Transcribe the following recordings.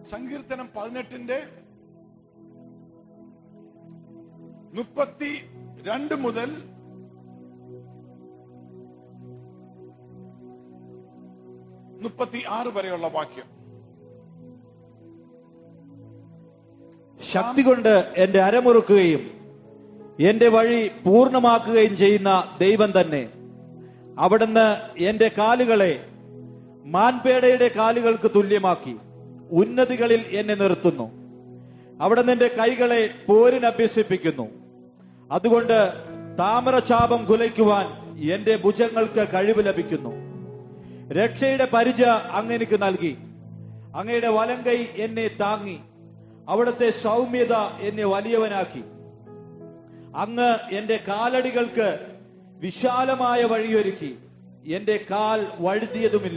സങ്കീർത്തനം പതിനെട്ടിന്റെ മുപ്പത്തി രണ്ട് മുതൽ മുപ്പത്തി ആറ് വരെയുള്ള വാക്യം ശക്തി കൊണ്ട് എന്റെ അരമുറുക്കുകയും എന്റെ വഴി പൂർണ്ണമാക്കുകയും ചെയ്യുന്ന ദൈവം തന്നെ അവിടുന്ന് എന്റെ കാലുകളെ മാൻപേടയുടെ കാലുകൾക്ക് തുല്യമാക്കി ഉന്നതികളിൽ എന്നെ നിർത്തുന്നു അവിടുന്ന് എന്റെ കൈകളെ പോരിന് അഭ്യസിപ്പിക്കുന്നു അതുകൊണ്ട് താമരചാപം കുലയ്ക്കുവാൻ എന്റെ ഭുജങ്ങൾക്ക് കഴിവ് ലഭിക്കുന്നു രക്ഷയുടെ പരിച അങ്ങ് നൽകി അങ്ങയുടെ വലങ്കൈ എന്നെ താങ്ങി അവിടുത്തെ സൗമ്യത എന്നെ വലിയവനാക്കി അങ്ങ് എന്റെ കാലടികൾക്ക് വിശാലമായ വഴിയൊരുക്കി എന്റെ കാൽ വഴുതിയതുമില്ല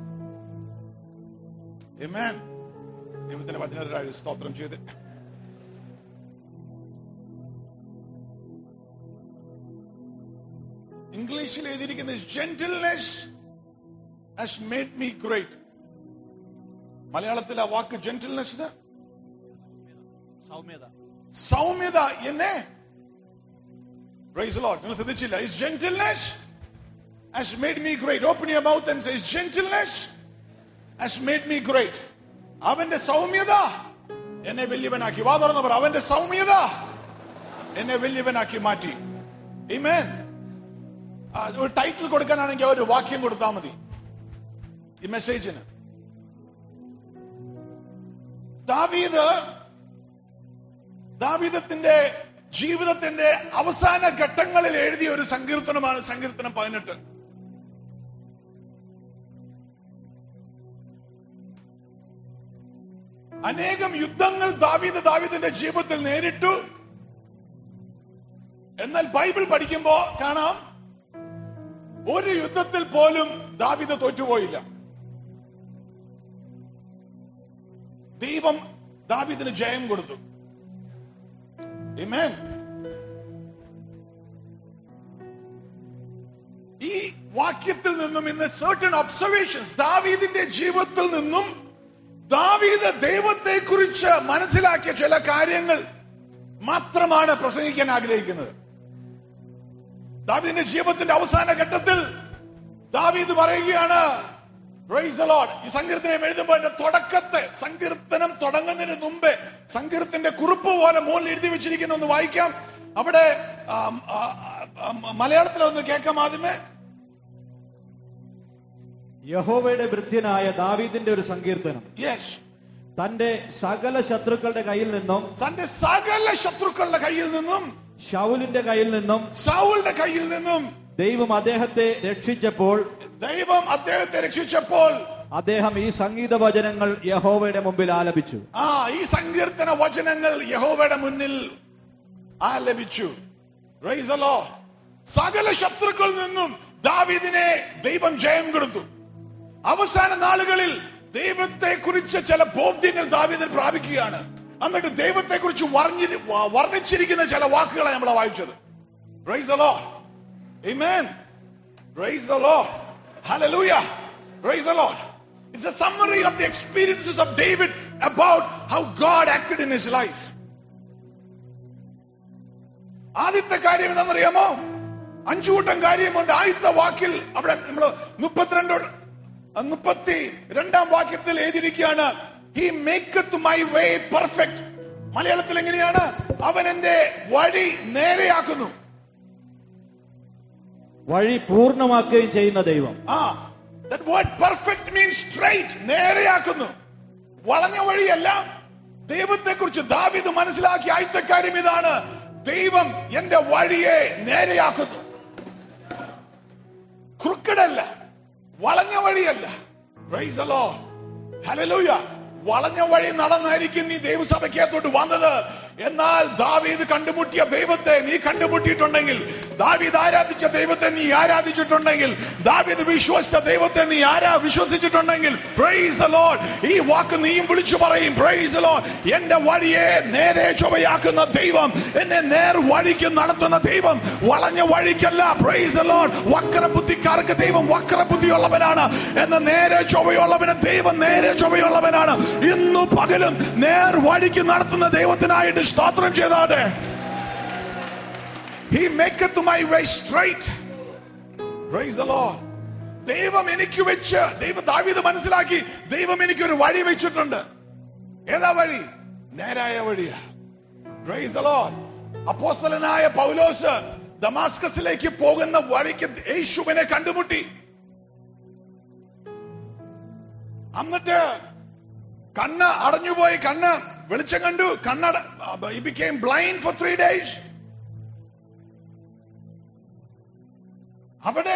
Amen. ദൈവത്തിന്റെ വചനത്തിനായി സ്തോത്രം ചെയ്ത് ഇംഗ്ലീഷിൽ എഴുതിയിരിക്കുന്ന gentleness has made me great മലയാളത്തിൽ ആ വാക്ക് ജെന്റിൽനെസ് സൗമ്യത സൗമ്യത എന്നെ Praise the Lord. നിങ്ങൾ ശ്രദ്ധിച്ചില്ല His gentleness has made me great. Open your mouth and say, His gentleness has made me great. അവന്റെ സൗമ്യത എന്നെ വലിയവനാക്കി വാ തുറന്നവർ അവന്റെ സൗമ്യത എന്നെ വലിയവനാക്കി മാറ്റി Amen. ആ, ഒരു ടൈറ്റിൽ കൊടുക്കാനാണെങ്കിൽ ഒരു വാക്യം കൊടുത്താൽ മതി ഈ മെസ്സേജിന് ദാവീദ് ദാവീദത്തിന്റെ ജീവിതത്തിന്റെ അവസാന ഘട്ടങ്ങളിൽ എഴുതിയ ഒരു സങ്കീർത്തനമാണ് സങ്കീർത്തനം പതിനെട്ട് അനേകം യുദ്ധങ്ങൾ ദാവീദ് ദാവീദിന്റെ ജീവിതത്തിൽ നേരിട്ടു എന്നാൽ ബൈബിൾ പഠിക്കുമ്പോ കാണാം ഒരു യുദ്ധത്തിൽ പോലും ദാവീദ് തോറ്റുപോയില്ല ദൈവം ദാവീദിന് ജയം കൊടുത്തു Amen. ഈ വാക്യത്തിൽ നിന്നും ഇന്ന് certain observations ദാവീദിന്റെ ജീവിതത്തിൽ നിന്നും ദാവീദ് ദൈവത്തെ കുറിച്ച് മനസ്സിലാക്കിയ ചില കാര്യങ്ങൾ മാത്രമാണ് പ്രസംഗിക്കാൻ ആഗ്രഹിക്കുന്നത് ദാവീദിന്റെ ജീവിതത്തിന്റെ അവസാന ഘട്ടത്തിൽ ദാവീദ് പറയുകയാണ് Praise the Lord. ഈ സങ്കീർത്തനം എഴുതുമ്പോൾ എന്റെ തുടക്കത്തെ സങ്കീർത്തനം തുടങ്ങുന്നതിന് മുമ്പേ സങ്കീർത്തിന്റെ കുറിപ്പ് പോലെ മുകളിൽ എഴുതി വെച്ചിരിക്കുന്ന ഒന്ന് വായിക്കാം അവിടെ ആം, ആ, ആ, മലയാളത്തിൽ ഒന്ന് കേൾക്കാം ആദ്യമേ യഹോവയുടെ ഭൃത്യനായ ദാവീദിന്റെ ഒരു സങ്കീർത്തനം യെസ് തന്റെ സകല ശത്രുക്കളുടെ കയ്യിൽ നിന്നും തന്റെ സകല ശത്രുക്കളുടെ കയ്യിൽ നിന്നും ഷൗലിന്റെ കയ്യിൽ നിന്നും സൗളിന്റെ കയ്യിൽ നിന്നും ദൈവം അദ്ദേഹത്തെ രക്ഷിച്ചപ്പോൾ ദൈവം അദ്ദേഹത്തെ രക്ഷിച്ചപ്പോൾ അദ്ദേഹം ഈ സംഗീത വചനങ്ങൾ യഹോവയുടെ മുമ്പിൽ ആലപിച്ചു ആ ഈ സങ്കീർത്തന വചനങ്ങൾ യഹോവയുടെ മുന്നിൽ ആലപിച്ചു Praise the Lord. സകല ശത്രുക്കളിൽ നിന്നും ദാവീദിനെ ദൈവം ജയം കൊടുത്തു അവസാന നാളുകളിൽ ദൈവത്തെ കുറിച്ച് ചില ബോധ്യങ്ങൾ ദാവീദിൽ പ്രാപിക്കുകയാണ് എന്നിട്ട് ദൈവത്തെ കുറിച്ച് വർണ്ണിച്ചിരിക്കുന്ന ചില വാക്കുകളാണ് നമ്മൾ വായിച്ചത് Praise the Lord. Amen. Praise the Lord. Hallelujah. Praise the Lord. It's a summary of the experiences of David about how God acted in his life. ആദ്യത്തെ കാര്യം എന്താണെന്നറിയാമോ അഞ്ചു കൂട്ടം കാര്യമുണ്ട് ആദ്യത്തെ വാക്കിൽ അവിടെ നമ്മൾ മുപ്പത്തിരണ്ട് മുപ്പത്തി രണ്ടാം വാക്യത്തിൽ എഴുതിയിരിക്കുകയാണ് he maketh my way perfect മലയാളത്തിൽ എങ്ങനെയാണ് അവൻ എന്റെ വഴി നേരെയാക്കുന്നു വഴി പൂർണ്ണമാക്കുകയും ചെയ്യുന്ന ദൈവം ആ that word perfect means straight നേരെയാക്കുന്നു വളഞ്ഞ വഴിയല്ല ദൈവത്തെ കുറിച്ച് ദാവിദ് മനസ്സിലാക്കിയ ആദ്യത്തെ കാര്യം ഇതാണ് ദൈവം എന്റെ വഴിയെ നേരെയാക്കുന്നു ക്രുക്കടല്ല വളഞ്ഞ വഴിയല്ല Praise the Lord. Hallelujah. വളഞ്ഞ വഴി നടന്നായിരിക്കും നീ ദൈവസഭയ്ക്കകത്തോട്ട് വന്നത് എന്നാൽ ദാവീദ് കണ്ടുമുട്ടിയ ദൈവത്തെ നീ കണ്ടുമുട്ടിയിട്ടുണ്ടെങ്കിൽ ദാവീദ് ആരാധിച്ച ദൈവത്തെ നീ ആരാധിച്ചിട്ടുണ്ടെങ്കിൽ ദാവീദ് വിശ്വസിച്ച ദൈവത്തെ നീ ആരാ വിശ്വസിച്ചിട്ടുണ്ടെങ്കിൽ പ്രൈസ് the Lord ഈ വാക്ക് നീയും വിളിച്ചു പറയും പ്രൈസ് the Lord എന്റെ വഴിയെ നേരെ ചൊവ്വയാക്കുന്ന ദൈവം എന്നെ നേർ വഴിക്ക് നടത്തുന്ന ദൈവം വളഞ്ഞ വഴിക്കല്ല പ്രൈസ് the Lord വക്രബുദ്ധിക്കാർക്ക് ദൈവം വക്രബുദ്ധിയുള്ളവനാണ് എന്ന നേരെ ചൊവ്വയുള്ളവന് ദൈവം നേരെ ചൊവ്വയുള്ളവനാണ് ഇന്നു പകലും നേർ വഴിക്ക് നടത്തുന്ന ദൈവത്തിനായിട്ട് സ്തോത്രം ചെയ്താട്ടെ He maketh my way straight. Praise the Lord. ദൈവം എനിക്ക് വെച്ച് ദൈവം ദാവീദ് മനസ്സിലാക്കി ദൈവം എനിക്ക് ഒരു വഴി വെച്ചിട്ടുണ്ട് ഏതാ വഴി നേരായ വഴിയാ Praise the Lord. അപ്പോസ്തലനായ പൗലോസ് ദമാസ്കസിലേക്ക് പോകുന്ന വഴിക്ക് യേശുവിനെ കണ്ടുമുട്ടി എന്നിട്ട് കണ്ണ് അടഞ്ഞുപോയി കണ്ണ് വെളിച്ചം കണ്ടു കണ്ണട became blind for three days അവിടെ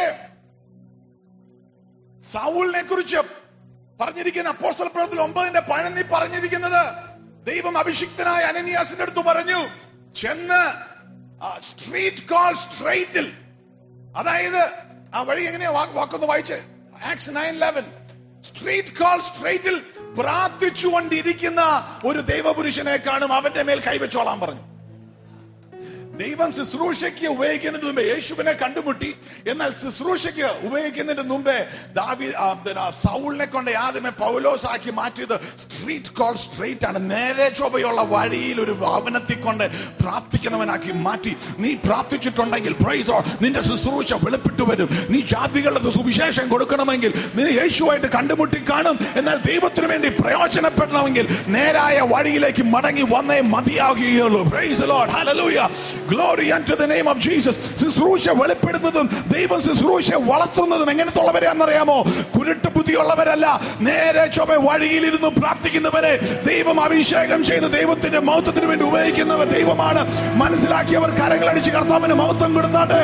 സൗളിനെ കുറിച്ച് പറഞ്ഞിരിക്കുന്ന അപ്പോസ്റ്റൽ പ്രവർത്തനം ഒമ്പതിന്റെ പതിനൊന്നി പറഞ്ഞിരിക്കുന്നത് ദൈവം അഭിഷിക്തനായ അനനിയാസിന്റെ അടുത്ത് പറഞ്ഞു ചെന്ന് സ്ട്രീറ്റ് കോൾ സ്ട്രൈറ്റിൽ അതായത് ആ വഴി എങ്ങനെയാ വാ- വാക്കൊന്ന് വായിച്ച് Acts nine eleven street call സ്ട്രൈറ്റിൽ പ്രാർത്ഥിച്ചുകൊണ്ടിരിക്കുന്ന ഒരു ദൈവപുരുഷനെ കാണും അവന്റെ മേൽ കൈവച്ചോളാൻ പറഞ്ഞു ദൈവം ശുശ്രൂഷയ്ക്ക് ഉപയോഗിക്കുന്നതിന് മുമ്പേ യേശുവിനെ കണ്ടുമുട്ടി എന്നാൽ ശുശ്രൂഷയ്ക്ക് ഉപയോഗിക്കുന്നതിന് മുമ്പേ ദാവി ആ, പിന്നെ സൗളിനെ കൊണ്ട് ആദ്യമേ പൗലോസ് ആക്കി മാറ്റിയത് സ്ട്രീറ്റ് കോൾ സ്ട്രേറ്റ് ആണ് നേരെ ചൊവ്വയുള്ള വഴിയിൽ ഒരു ഭവനത്തിൽ കൊണ്ട് പ്രാർത്ഥിക്കുന്നവനാക്കി മാറ്റി നീ പ്രാർത്ഥിച്ചിട്ടുണ്ടെങ്കിൽ praise the Lord, നിന്റെ ശുശ്രൂഷ വെളിപ്പെട്ടു വരും നീ ജാതികളുടെ സുവിശേഷം കൊടുക്കണമെങ്കിൽ നീ യേശുവായിട്ട് കണ്ടുമുട്ടി കാണും എന്നാൽ ദൈവത്തിനു വേണ്ടി പ്രയോജനപ്പെടണമെങ്കിൽ നേരായ വഴിയിലേക്ക് മടങ്ങി വന്നേ മതിയാകുകയുള്ളൂ Praise the Lord. Hallelujah. Glory unto the name of Jesus. ശുശ്രൂഷ വെളിപ്പെടുന്നതും ദൈവം ശുശ്രൂഷ വളർത്തുന്നതും എങ്ങനത്തുള്ളവരെയാണെന്നറിയാമോ കുരുട്ട് ബുദ്ധിയുള്ളവരല്ല നേരെ ചൊവ്വ വഴിയിലിരുന്ന് പ്രാർത്ഥിക്കുന്നവരെ ദൈവം അഭിഷേകം ചെയ്ത് ദൈവത്തിന്റെ മഹത്വത്തിന് വേണ്ടി ഉപയോഗിക്കുന്നവർ ദൈവമാണ് മനസ്സിലാക്കിയവർ കരങ്ങളടിച്ച് കർത്താവിന് മഹത്വം കൊടുത്താട്ടെ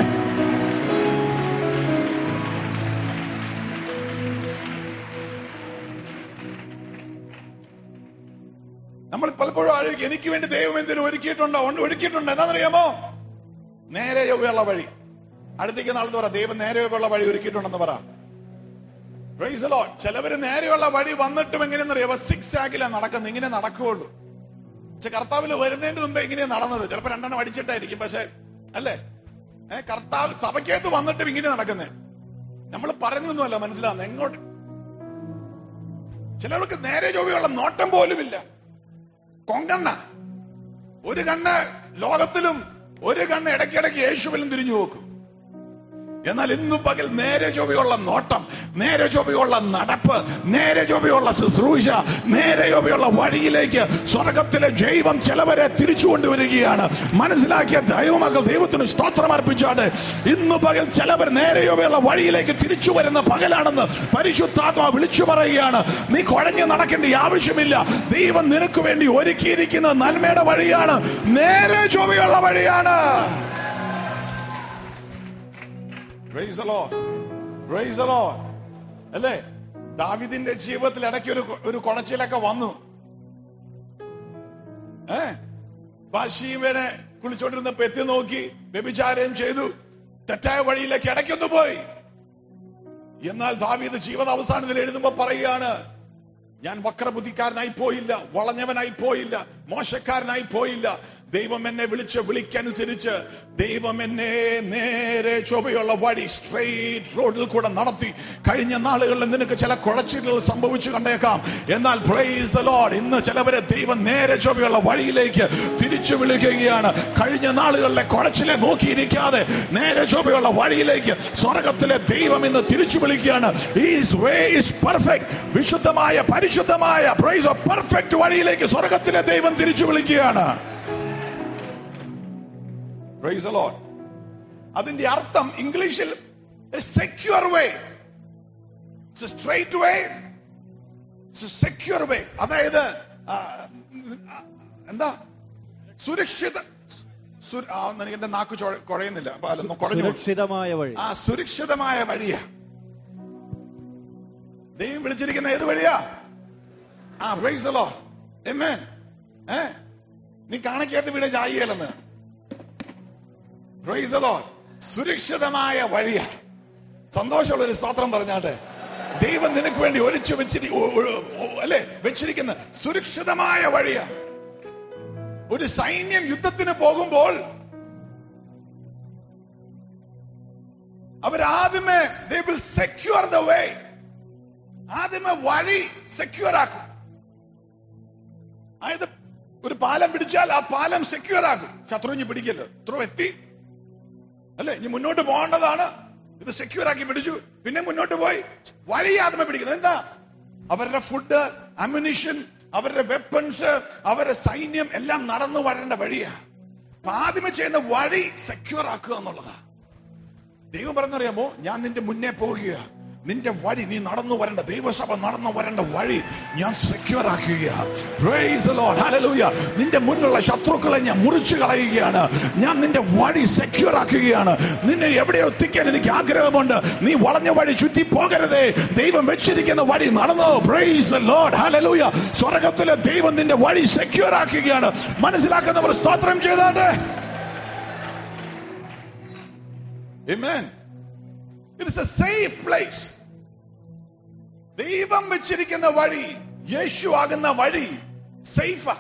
നമ്മൾ പലപ്പോഴും ആലോചിക്കും എനിക്ക് വേണ്ടി ദൈവം എന്തിനും ഒരുക്കിയിട്ടുണ്ടോ ഉണ്ട് ഒരുക്കിയിട്ടുണ്ട് എന്താണെന്നറിയാമോ നേരെ ചൊവ്വയുള്ള വഴി അടുത്തേക്ക് നാളെന്ന് പറ ദൈവം നേരെ ചൊവ്വയുള്ള വഴി ഒരുക്കിയിട്ടുണ്ടെന്ന് പറ Praise the Lord. ചിലവര് നേരെയുള്ള വഴി വന്നിട്ടും എങ്ങനെയെന്നറിയാമോ സിക്സ് ആക്കില്ല നടക്കുന്നത് ഇങ്ങനെ നടക്കുകയുള്ളൂ പക്ഷെ കർത്താവിൽ വരുന്നതിന് മുമ്പേ ഇങ്ങനെ നടന്നത് ചിലപ്പോ രണ്ടെണ്ണം അടിച്ചിട്ടായിരിക്കും പക്ഷെ അല്ലേ ഏഹ് കർത്താവ് സഭയ്ക്കകത്ത് വന്നിട്ടും ഇങ്ങനെ നടക്കുന്നേ നമ്മൾ പറഞ്ഞൊന്നുമല്ല മനസ്സിലാവുന്നത് എങ്ങോട്ട് ചിലർക്ക് നേരെ ചൊവ്വയുള്ള നോട്ടം പോലുമില്ല കൊങ്കണ്ണ ഒരു കണ്ണ് ലോകത്തിലും ഒരു കണ്ണ് ഇടയ്ക്കിടയ്ക്ക് യേശുവിലും തിരിഞ്ഞു നോക്കും എന്നാൽ ഇന്നു പകൽ നേരെ ചൊവ്വയുള്ള നോട്ടം നേരെ ചൊവ്വയുള്ള നടപ്പ് നേരെ ചൊവ്വയുള്ള ശുശ്രൂഷ നേരെ ചൊവ്വയുള്ള വഴിയിലേക്ക് സ്വർഗത്തിലെ ജൈവം ചിലവരെ തിരിച്ചു കൊണ്ടുവരികയാണ് മനസ്സിലാക്കിയ ദൈവമക്കൾ ദൈവത്തിന് സ്തോത്രം അർപ്പിച്ചാണ് ഇന്നു പകൽ ചിലവർ നേരെ ചൊവ്വയുള്ള വഴിയിലേക്ക് തിരിച്ചു വരുന്ന പകലാണെന്ന് പരിശുദ്ധാത്മാ വിളിച്ചു പറയുകയാണ് നീ കുഴഞ്ഞു നടക്കേണ്ട ആവശ്യമില്ല ദൈവം നിനക്ക് വേണ്ടി ഒരുക്കിയിരിക്കുന്ന നന്മയുടെ വഴിയാണ് നേരെ ചൊവ്വയുള്ള വഴിയാണ് Praise the Lord. Praise the Lord. അല്ലേ ദാവിദിന്റെ ജീവിതത്തിൽ ഇടയ്ക്ക് ഒരു ഒരു കുണച്ചിലൊക്കെ വന്നു ഏ ബാഷീമനെ കുളിച്ചോണ്ടിരുന്നപ്പോ എത്തി നോക്കി വ്യഭിചാരം ചെയ്തു തെറ്റായ വഴിയിലേക്ക് ഇടയ്ക്കൊന്ന് പോയി എന്നാൽ ദാവീദ് ജീവിത അവസാനത്തിൽ എഴുതുമ്പോ പറയുകയാണ് ഞാൻ വക്രബുദ്ധിക്കാരനായി പോയില്ല വളഞ്ഞവനായി പോയില്ല മോശക്കാരനായി പോയില്ല ദൈവം എന്നെ വിളിച്ച വിളിക്കനുസരിച്ച് ദൈവം എന്നെ നേരെ ചൊവ്വയുള്ള വഴി സ്ട്രെയിറ്റ് റോഡിൽ കൂടെ നടത്തി കഴിഞ്ഞ നാളുകളിൽ നിനക്ക് ചില കുഴച്ചിലുകൾ സംഭവിച്ചു കണ്ടേക്കാം എന്നാൽ പ്രൈസ് ദ ലോർഡ് ഇന്ന് ചിലവരെ ദൈവം നേരെ ചൊവ്വയുള്ള വഴിയിലേക്ക് തിരിച്ചു വിളിക്കുകയാണ് കഴിഞ്ഞ നാളുകളിലെ കുഴച്ചിലെ നോക്കിയിരിക്കാതെ നേരെ ചൊവ്വയുള്ള വഴിയിലേക്ക് സ്വർഗത്തിലെ ദൈവം ഇന്ന് തിരിച്ചു വിളിക്കുകയാണ് ഈസ് വേ ഇസ് പെർഫെക്റ്റ് വിശുദ്ധമായ പരിശുദ്ധമായ പ്രൈസ് പെർഫെക്റ്റ് വഴിയിലേക്ക് സ്വർഗത്തിലെ ദൈവം തിരിച്ചു വിളിക്കുകയാണ് പ്രൈസ് ദ ലോർഡ് അതിന്റെ അർത്ഥം ഇംഗ്ലീഷിൽ secure way straight way secure way അതായത് ആ, എന്താ സുരക്ഷിത സു- ആ, എനിക്ക് എന്റെ നാക്ക് ചൊ- കുഴയുന്നില്ല അപ്പൊ അതൊന്ന് കുഴഞ്ഞു പോകും. സുരക്ഷിതമായ വഴി ആ സുരക്ഷിതമായ വഴിയാ ദൈവം വിളിച്ചിരിക്കുന്ന ഏത് വഴിയാ ആ പ്രൈസ് അല്ലോ ഏ നീ കാണയ്ക്കകത്ത് വീട് ചായയില്ലെന്ന് Praise the Lord. സുരക്ഷിതമായ വഴിയാ സന്തോഷമുള്ള ഒരു സ്തോത്രം പറഞ്ഞാട്ടെ ദൈവം നിനക്ക് വേണ്ടി ഒഴിച്ചു വെച്ചിരി ഒ- ഒ- ഒ- അല്ലെ വെച്ചിരിക്കുന്ന സുരക്ഷിതമായ വഴിയാ ഒരു സൈന്യം യുദ്ധത്തിന് പോകുമ്പോൾ അവരാദ്യമേ they will secure the way ആദ്യമേ വഴി സെക്യൂർ ആക്കും അതായത് ഒരു പാലം പിടിച്ചാൽ ആ പാലം സെക്യൂർ ആക്കും ശത്രു ഇനി പിടിക്കല്ലോ ഇത്ര എത്തി അല്ലെ ഇനി മുന്നോട്ട് പോകേണ്ടതാണ് ഇത് സെക്യൂർ ആക്കി പിടിച്ചു പിന്നെ മുന്നോട്ട് പോയി വഴി ആദ്യമേ പിടിക്കുന്നത് എന്താ അവരുടെ ഫുഡ് അമ്യൂണിഷൻ അവരുടെ വെപ്പൺസ് അവരുടെ സൈന്യം എല്ലാം നടന്നു വരേണ്ട വഴിയാ അപ്പൊ ആദ്യമേ ചെയ്യുന്ന വഴി സെക്യൂർ ആക്കുക എന്നുള്ളതാ ദൈവം പറഞ്ഞറിയാമോ ഞാൻ നിന്റെ മുന്നേ പോകുക നിന്റെ വഴി നീ നടന്നു വരേണ്ട ദൈവസഭ നടന്നു വരേണ്ട വഴി ഞാൻ സെക്യൂർ ആക്കുക Praise the Lord. Hallelujah. നിന്റെ മുന്നിലുള്ള ശത്രുക്കളെ ഞാൻ മുറിച്ചു കളയുകയാണ് ഞാൻ നിന്റെ വഴി സെക്യൂർ ആക്കുകയാണ് നിന്നെ എവിടെ എത്തിക്കാൻ എനിക്ക് ആഗ്രഹമുണ്ട് നീ വളഞ്ഞ വഴി ചുറ്റി പോകരുതേ ദൈവം വെച്ചിരിക്കുന്ന വഴി നടന്നോ പ്രൈസ് ലോഡ് ഹല്ലേലൂയ സ്വർഗത്തിലെ ദൈവം നിന്റെ വഴി സെക്യൂർ ആക്കുകയാണ് മനസ്സിലാക്കുന്നവർ സ്തോത്രം ചെയ്താട്ടെ Amen. It is a safe place. ദൈവം വെച്ചിരിക്കുന്ന വഴി യേശു ആകുന്ന വഴി സേഫാ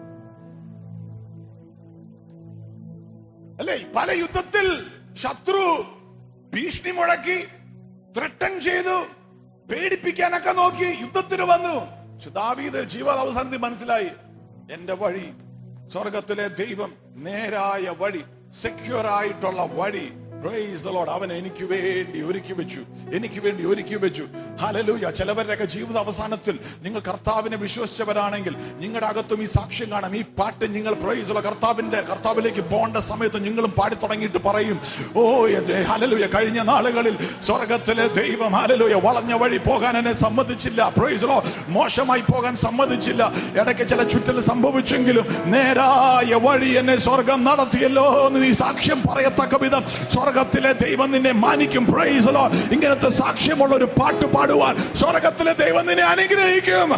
അല്ലേ പല യുദ്ധത്തിൽ ശത്രു ഭീഷണി മുഴക്കി ത്രട്ടൻ ചെയ്തു പേടിപ്പിക്കാനൊക്കെ നോക്കി യുദ്ധത്തിന് വന്നു പക്ഷെ ദാവീദ് ജീവിത അവസാനത്തിൽ മനസ്സിലായി എന്റെ വഴി സ്വർഗത്തിലെ ദൈവം നേരായ വഴി സെക്യൂർ ആയിട്ടുള്ള വഴി Praise the Lord. അവൻ എനിക്ക് വേണ്ടി ഒരുക്കി വെച്ചു എനിക്ക് വേണ്ടി ഒരുക്കി വെച്ചു ഹലലൂയ ചിലവരുടെയൊക്കെ ജീവിത അവസാനത്തിൽ നിങ്ങൾ കർത്താവിനെ വിശ്വസിച്ചവരാണെങ്കിൽ നിങ്ങളുടെ അകത്തും ഈ സാക്ഷ്യം കാണാം ഈ പാട്ട് നിങ്ങൾ പ്രൈസുള്ള കർത്താവിന്റെ കർത്താവിലേക്ക് പോകേണ്ട സമയത്ത് നിങ്ങളും പാടി തുടങ്ങിയിട്ട് പറയും ഓ എന്റെ ഹലലൂയ കഴിഞ്ഞ നാളുകളിൽ സ്വർഗത്തിലെ ദൈവം ഹലലൂയ വളഞ്ഞ വഴി പോകാൻ എന്നെ സമ്മതിച്ചില്ല പ്രൈസുലോ മോശമായി പോകാൻ സമ്മതിച്ചില്ല ഇടയ്ക്ക് ചില ചുറ്റൽ സംഭവിച്ചെങ്കിലും നേരായ വഴി എന്നെ സ്വർഗം നടത്തിയല്ലോ എന്ന് നീ സാക്ഷ്യം പറയത്തക്ക വിധം സ്വർഗത്തിലെ ദൈവം നിന്നെ മാനിക്കും പ്രൈസലോ ഇങ്ങനത്തെ സാക്ഷ്യമുള്ള ഒരു പാട്ട് പാടുവാൻ സ്വർഗത്തിലെ ദൈവം നിന്നെ അനുഗ്രഹിക്കും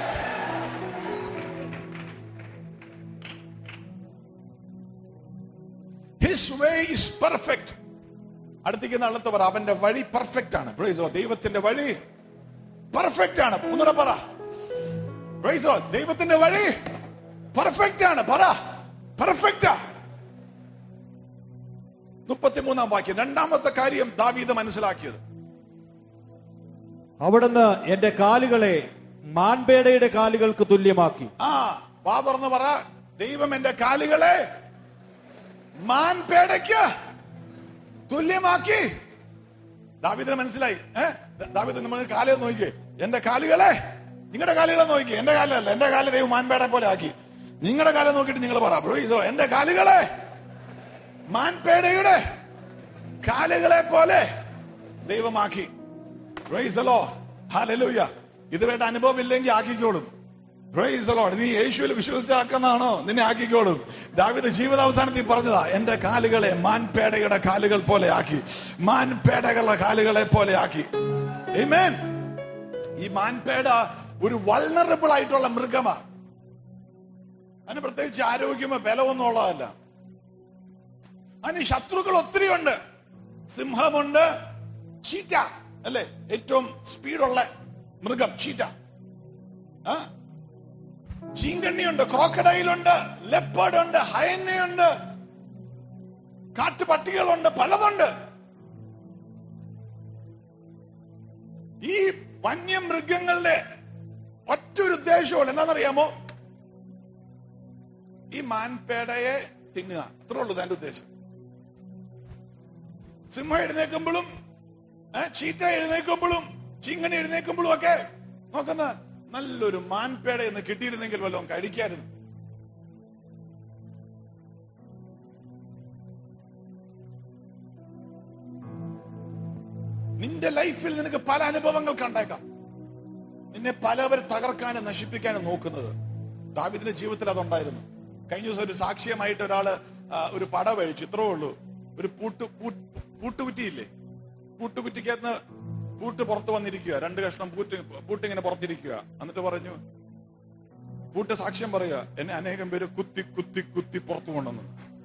ഹിസ് വേ ഇസ് പെർഫെക്റ്റ് അടുത്തേക്ക് നാളത്തെ പറ അവന്റെ വഴി പെർഫെക്റ്റ് ആണ് പ്രൈസ് ലോ ദൈവത്തിന്റെ വഴി പെർഫെക്റ്റ് ആണ് ഒന്നുകൂടെ പറ പ്രൈസ് ലോ ദൈവത്തിന്റെ വഴി പെർഫെക്റ്റ് ആണ് പറ പെർഫെക്റ്റാ മുപ്പത്തിമൂന്നാം വാക്യം രണ്ടാമത്തെ കാര്യം ദാവീദ് മനസ്സിലാക്കിയത് അവിടുന്ന് എന്റെ കാലുകളെ മാൻപേടയുടെ കാലുകൾക്ക് തുല്യമാക്കി ആ വാ തുറന്ന് പറ ദൈവം എന്റെ കാലുകളെ മാൻപേടയ്ക്ക് തുല്യമാക്കി ദാവിദിന് മനസ്സിലായി ഏഹ് ദാവിദ് നമ്മൾ കാലം ഒന്ന് നോക്കിയേ എന്റെ കാലുകളെ നിങ്ങളുടെ കാലുകളെ നോക്കി എന്റെ കാലല്ല എന്റെ കാല് ദൈവം മാൻപേടെ പോലെ ആക്കി നിങ്ങളുടെ കാലം നോക്കിയിട്ട് നിങ്ങൾ പറ "പ്രൈസോ, എന്റെ കാലുകളെ മാൻപേടയുടെ കാലുകളെ പോലെ ദൈവമാക്കി Praise the Lord. Hallelujah. ഇതുവരെ അനുഭവം ഇല്ലെങ്കിൽ ആക്കിക്കോളും Praise the Lord. നീ യേശുവിൽ വിശ്വസിച്ചാക്കുന്നതാണോ നിന്നെ ആക്കിക്കോളും ദാവിദ് ജീവിതാവസാനത്തിൽ പറഞ്ഞതാ എന്റെ കാലുകളെ മാൻപേടയുടെ കാലുകൾ പോലെ ആക്കി മാൻപേടകളുടെ കാലുകളെ പോലെ ആക്കി Amen. ഈ മാൻപേട ഒരു വൾണറബിൾ ആയിട്ടുള്ള മൃഗമാണ് അതിന് പ്രത്യേകിച്ച് ആരോഗ്യമോ ബലമൊന്നും ഉള്ളതല്ല അതിന് ശത്രുക്കൾ ഒത്തിരി ഉണ്ട് സിംഹമുണ്ട് ചീറ്റ അല്ലെ ഏറ്റവും സ്പീഡുള്ള മൃഗം ചീറ്റ ആ? ചീങ്കണ്ണിയുണ്ട് ക്രോക്കഡൈലുണ്ട് ലെപ്പേർഡ് ഉണ്ട് ഹയന്നയുണ്ട് കാട്ടുപട്ടികളുണ്ട് പലതുണ്ട് ഈ വന്യമൃഗങ്ങളുടെ ഒറ്റൊരു ഉദ്ദേശമുള്ളൂ എന്താണെന്നറിയാമോ ഈ മാൻപേടയെ തിന്നുക അത്രേ ഉള്ളൂ എന്റെ ഉദ്ദേശം സിംഹം എഴുന്നേക്കുമ്പോഴും ഏ, ചീറ്റ എഴുന്നേക്കുമ്പോഴും ചിങ്ങൻ എഴുന്നേക്കുമ്പോഴും ഒക്കെ നോക്കുന്ന നല്ലൊരു മാൻപേട എന്ന് കിട്ടിയിരുന്നെങ്കിൽ വല്ലതും കഴിക്കായിരുന്നു നിന്റെ ലൈഫിൽ നിനക്ക് പല അനുഭവങ്ങൾ കണ്ടേക്കാം നിന്നെ പലവർ തകർക്കാനും നശിപ്പിക്കാനും നോക്കുന്നത് ദാവിദിന്റെ ജീവിതത്തിൽ അതുണ്ടായിരുന്നു കഴിഞ്ഞ ദിവസം ഒരു സാക്ഷ്യമായിട്ട് ഒരാള് ആ, ഒരു പട കഴിച്ചു ഇത്രേ ഉള്ളൂ ഒരു പൂട്ട് പൂ- പൂട്ടുകുറ്റിയില്ലേ പൂട്ടുകുറ്റിക്കകത്ത് പൂട്ട് പുറത്ത് വന്നിരിക്കുക രണ്ട് കഷ്ണം പൂട്ട് പൂട്ടിങ്ങനെ പുറത്തിരിക്കുക എന്നിട്ട് പറഞ്ഞു കൂട്ട സാക്ഷ്യം പറയുക എന്നെ അനേകം പേര് കുത്തി കുത്തി കുത്തി പുറത്തു കൊണ്ടുവന്നു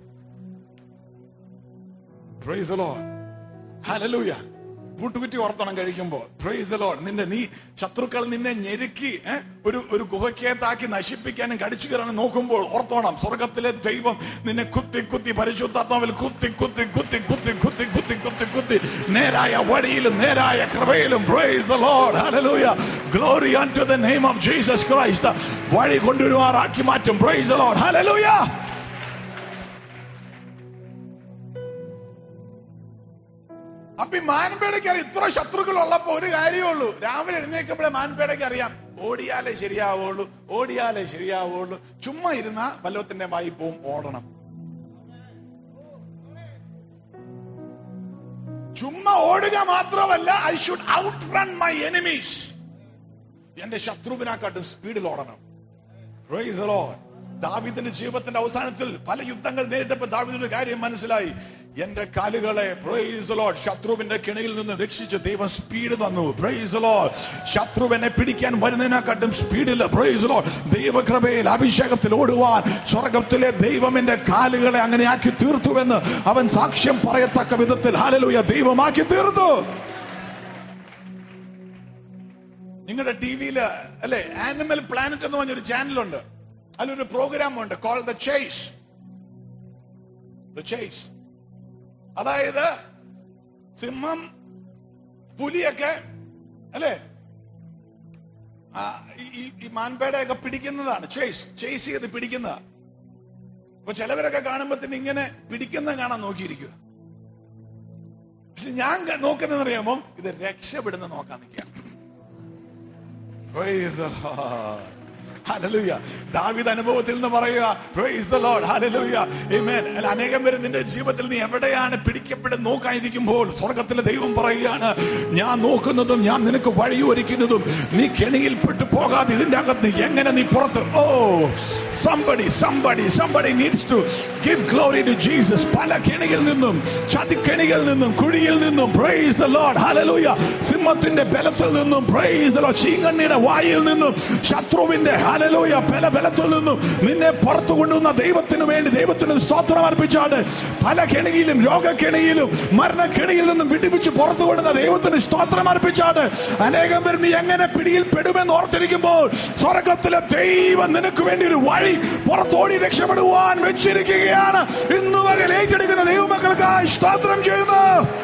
പ്രൈസ് ലോഡ് ഹല്ലേലൂയ പൂട്ടുകുറ്റി ഓർത്തണം കഴിക്കുമ്പോ പ്രൈസ് ലോഡ് നിന്റെ നീ ശത്രുക്കൾ നിന്നെ ഞെരുക്കി ഏ, ഒരു ഒരു ഗുഹയ്ക്കകത്താക്കി നശിപ്പിക്കാനും കടിച്ചു കയറാനും നോക്കുമ്പോൾ ഓർത്തോണം സ്വർഗത്തിലെ ദൈവം നിന്നെ കുത്തി കുത്തി പരിശുദ്ധാത്മാവിൽ കുത്തി കുത്തി കുത്തി കുത്തി കുത്തി കുത്തി കുത്തി കുത്തി നേരായ വഴിയിലും നേരായ കൃപയിലും praise Lord hallelujah glory unto the name of Jesus Christ വഴി കൊണ്ടുവരുവാറാക്കി മാറ്റും പ്രൈസ് ലോഡ് ഹല്ലേലൂയ അപ്പൊ ഈ മാൻപേടയ്ക്ക് അറിയാം ഇത്ര ശത്രുക്കൾ ഉള്ളപ്പോ ഒരു കാര്യമേ ഉള്ളൂ രാവിലെ എഴുന്നേൽക്കുമ്പോഴേ മാൻപേടയ്ക്ക് അറിയാം ഓടിയാലേ ശരിയാവുള്ളൂ ഓടിയാലേ ശരിയാവുള്ളൂ ചുമ്മാ ഇരുന്ന വല്ലത്തിന്റെ വായി പോവും ഓടണം ചുമ്മാ ഓടുക മാത്രമല്ല I should out run my enemies എന്റെ ശത്രുവിനെക്കാട്ടും സ്പീഡിൽ ഓടണം Praise the Lord. ദാവീദിന്റെ ജീവിതത്തിന്റെ അവസാനത്തിൽ പല യുദ്ധങ്ങൾ നേരിട്ടപ്പോൾ ദാവീദിന്റെ കാര്യം മനസ്സിലായി എന്റെ കാലുകളെ പ്രൈസ് ലോഡ് ശത്രുവിന്റെ കിണയിൽ നിന്ന് രക്ഷിച്ച് ദൈവം സ്പീഡ് തന്നു പ്രൈസ് ലോഡ് ശത്രുവിനെ പിടിക്കാൻ വരുന്നതിനെക്കാട്ടും സ്പീഡിൽ പ്രൈസ് ലോഡ് ദൈവകൃപയിൽ അഭിഷേകത്തിൽ ഓടുവാൻ സ്വർഗത്തിലെ ദൈവം എന്റെ കാലുകളെ അങ്ങനെ ആക്കി തീർത്തുവെന്ന് അവൻ സാക്ഷ്യം പറയത്തക്ക വിധത്തിൽ ഹാലലൂയ ദൈവമാക്കി തീർത്തു നിങ്ങളുടെ ടി വിയില് അല്ലെ ആനിമൽ പ്ലാനറ്റ് എന്ന് പറഞ്ഞൊരു ചാനലുണ്ട് അതിലൊരു പ്രോഗ്രാം ഉണ്ട് call the chase the chase അതായത് സിംഹം പുലിയൊക്കെ അല്ലെ ആ, ഈ- ഈ- ഈ മാൻപേടയൊക്കെ പിടിക്കുന്നതാണ് ചേസ് ചേസ് ചെയ്ത് പിടിക്കുന്നതാ അപ്പൊ ചിലവരൊക്കെ കാണുമ്പത്തിന് ഇങ്ങനെ പിടിക്കുന്ന കാണാൻ നോക്കിയിരിക്കുക പക്ഷെ ഞാൻ നോക്കുന്നത് അറിയാമോ ഇത് രക്ഷപ്പെടുന്ന നോക്കാൻ നിൽക്കുക Praise the Lord. Hallelujah. ദാവീദ് അനുഭവത്തിൽ നിന്ന് പറയുക Praise the Lord. Hallelujah. Amen. അല്ല, അനേകം പേര് നിന്റെ ജീവിതത്തിൽ നീ എവിടെയാണ് പിടിക്കപ്പെടുന്ന നോക്കാനിരിക്കുമ്പോൾ സ്വർഗത്തിലെ ദൈവം പറയുകയാണ് ഞാൻ നോക്കുന്നതും ഞാൻ നിനക്ക് വഴിയൊരുക്കുന്നതും നീ കെണിയിൽപ്പെട്ടു പോകാതെ ഇതിന്റെ അകത്ത് എങ്ങനെ നീ പുറത്ത് ഓ somebody somebody somebody needs to give glory to Jesus പല കെണിയിൽ നിന്നും ചതിക്കെണിയിൽ നിന്നും കുഴിയിൽ നിന്നും praise the Lord hallelujah സിംഹത്തിന്റെ ബലത്തിൽ നിന്നും praise the Lord ചീങ്കണ്ണിയുടെ വായിൽ നിന്നും ശത്രുവിന്റെ hallelujah പല ബലത്തിൽ നിന്നും നിന്നെ പുറത്തു കൊണ്ടുവന്ന ദൈവത്തിന് വേണ്ടി ദൈവത്തിന് സ്തോത്രം അർപ്പിച്ചാണ് പല കെണിയിലും രോഗക്കെണിയിലും മരണക്കെണിയിൽ നിന്നും വിടിപ്പിച്ച് പുറത്തു കൊണ്ടുവന്ന ദൈവത്തിന് സ്തോത്രം അർപ്പിച്ചാണ് അനേകം പേർ നീ എങ്ങനെ പിടിയിൽ പെടുമെന്ന് ഓർത്തിരിക്കുമ്പോൾ സ്വർഗത്തിലെ ദൈവം നിനക്ക് വേണ്ടി ഒരു വഴി പുറത്തോടി രക്ഷപ്പെടുവാൻ വെച്ചിരിക്കുകയാണ് ഇന്ന് പകൽ ഏറ്റെടുക്കുന്ന ദൈവമക്കൾക്കായി സ്തോത്രം ചെയ്യുന്നു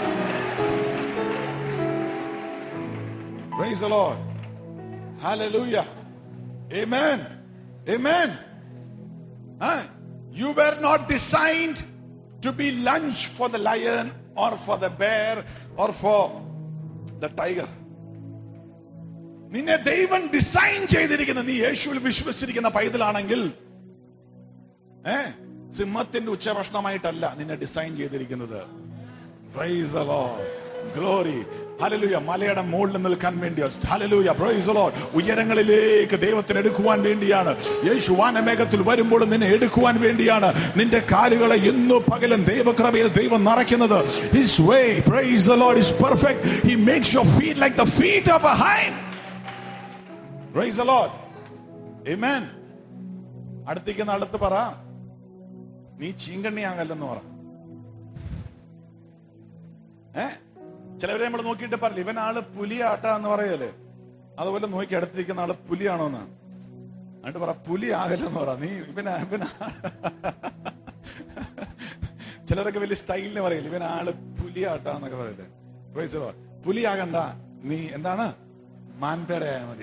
Praise the Lord. Hallelujah. Amen. Amen. Huh? You were not designed to be lunch for the lion or for the bear or for the tiger. നിന്നെ ദൈവം ഡിസൈൻ ചെയ്തിരിക്കുന്ന നീ യേശുവിൽ വിശ്വസിച്ചിരിക്കുന്ന പൈതലാണെങ്കിൽ ഏ സിംഹത്തിന്റെ ഉച്ചഭക്ഷണമായിട്ടല്ല നിന്നെ ഡിസൈൻ ചെയ്തിരിക്കുന്നത് Praise the Lord. Glory. Hallelujah. മലയുടെ മുകളിൽ നിൽക്കാൻ വേണ്ടി ഹലലൂയ പ്രൈസ് ലോഡ് ഉയരങ്ങളിലേക്ക് ദൈവത്തിന് എടുക്കുവാൻ വേണ്ടിയാണ് യേശു വാനമേഘത്തിൽ വരുമ്പോൾ നിന്നെ എടുക്കുവാൻ വേണ്ടിയാണ് നിന്റെ കാലുകളെ ഇന്നു പകലും ദൈവകൃപയിൽ ദൈവം നിറയ്ക്കുന്നത് his way praise the Lord is perfect he makes your feet like the feet of a hind praise the Lord amen അടുത്തേക്കുന്ന അടുത്ത് പറ നീ ചീങ്കണ്ണിയാകല്ലെന്ന് പറ ഏ ചിലവരെ നമ്മൾ നോക്കിയിട്ട് പറയില്ല ഇവൻ ആള് പുലിയാട്ട എന്ന് പറയല്ലേ അതുപോലെ നോക്കി അടുത്തിരിക്കുന്ന ആള് പുലിയാണോ എന്ന് എന്നിട്ട് പറ പുലി ആകല്ലെന്ന് പറ നീ ഇവന ഇവന ചിലരൊക്കെ വലിയ സ്റ്റൈലിന് പറയില്ല ഇവൻ ആള് പുലിയാട്ട എന്നൊക്കെ പറയല്ലേ Praise the Lord. പുലിയാകണ്ട നീ എന്താണ് മാൻപേടയായ മതി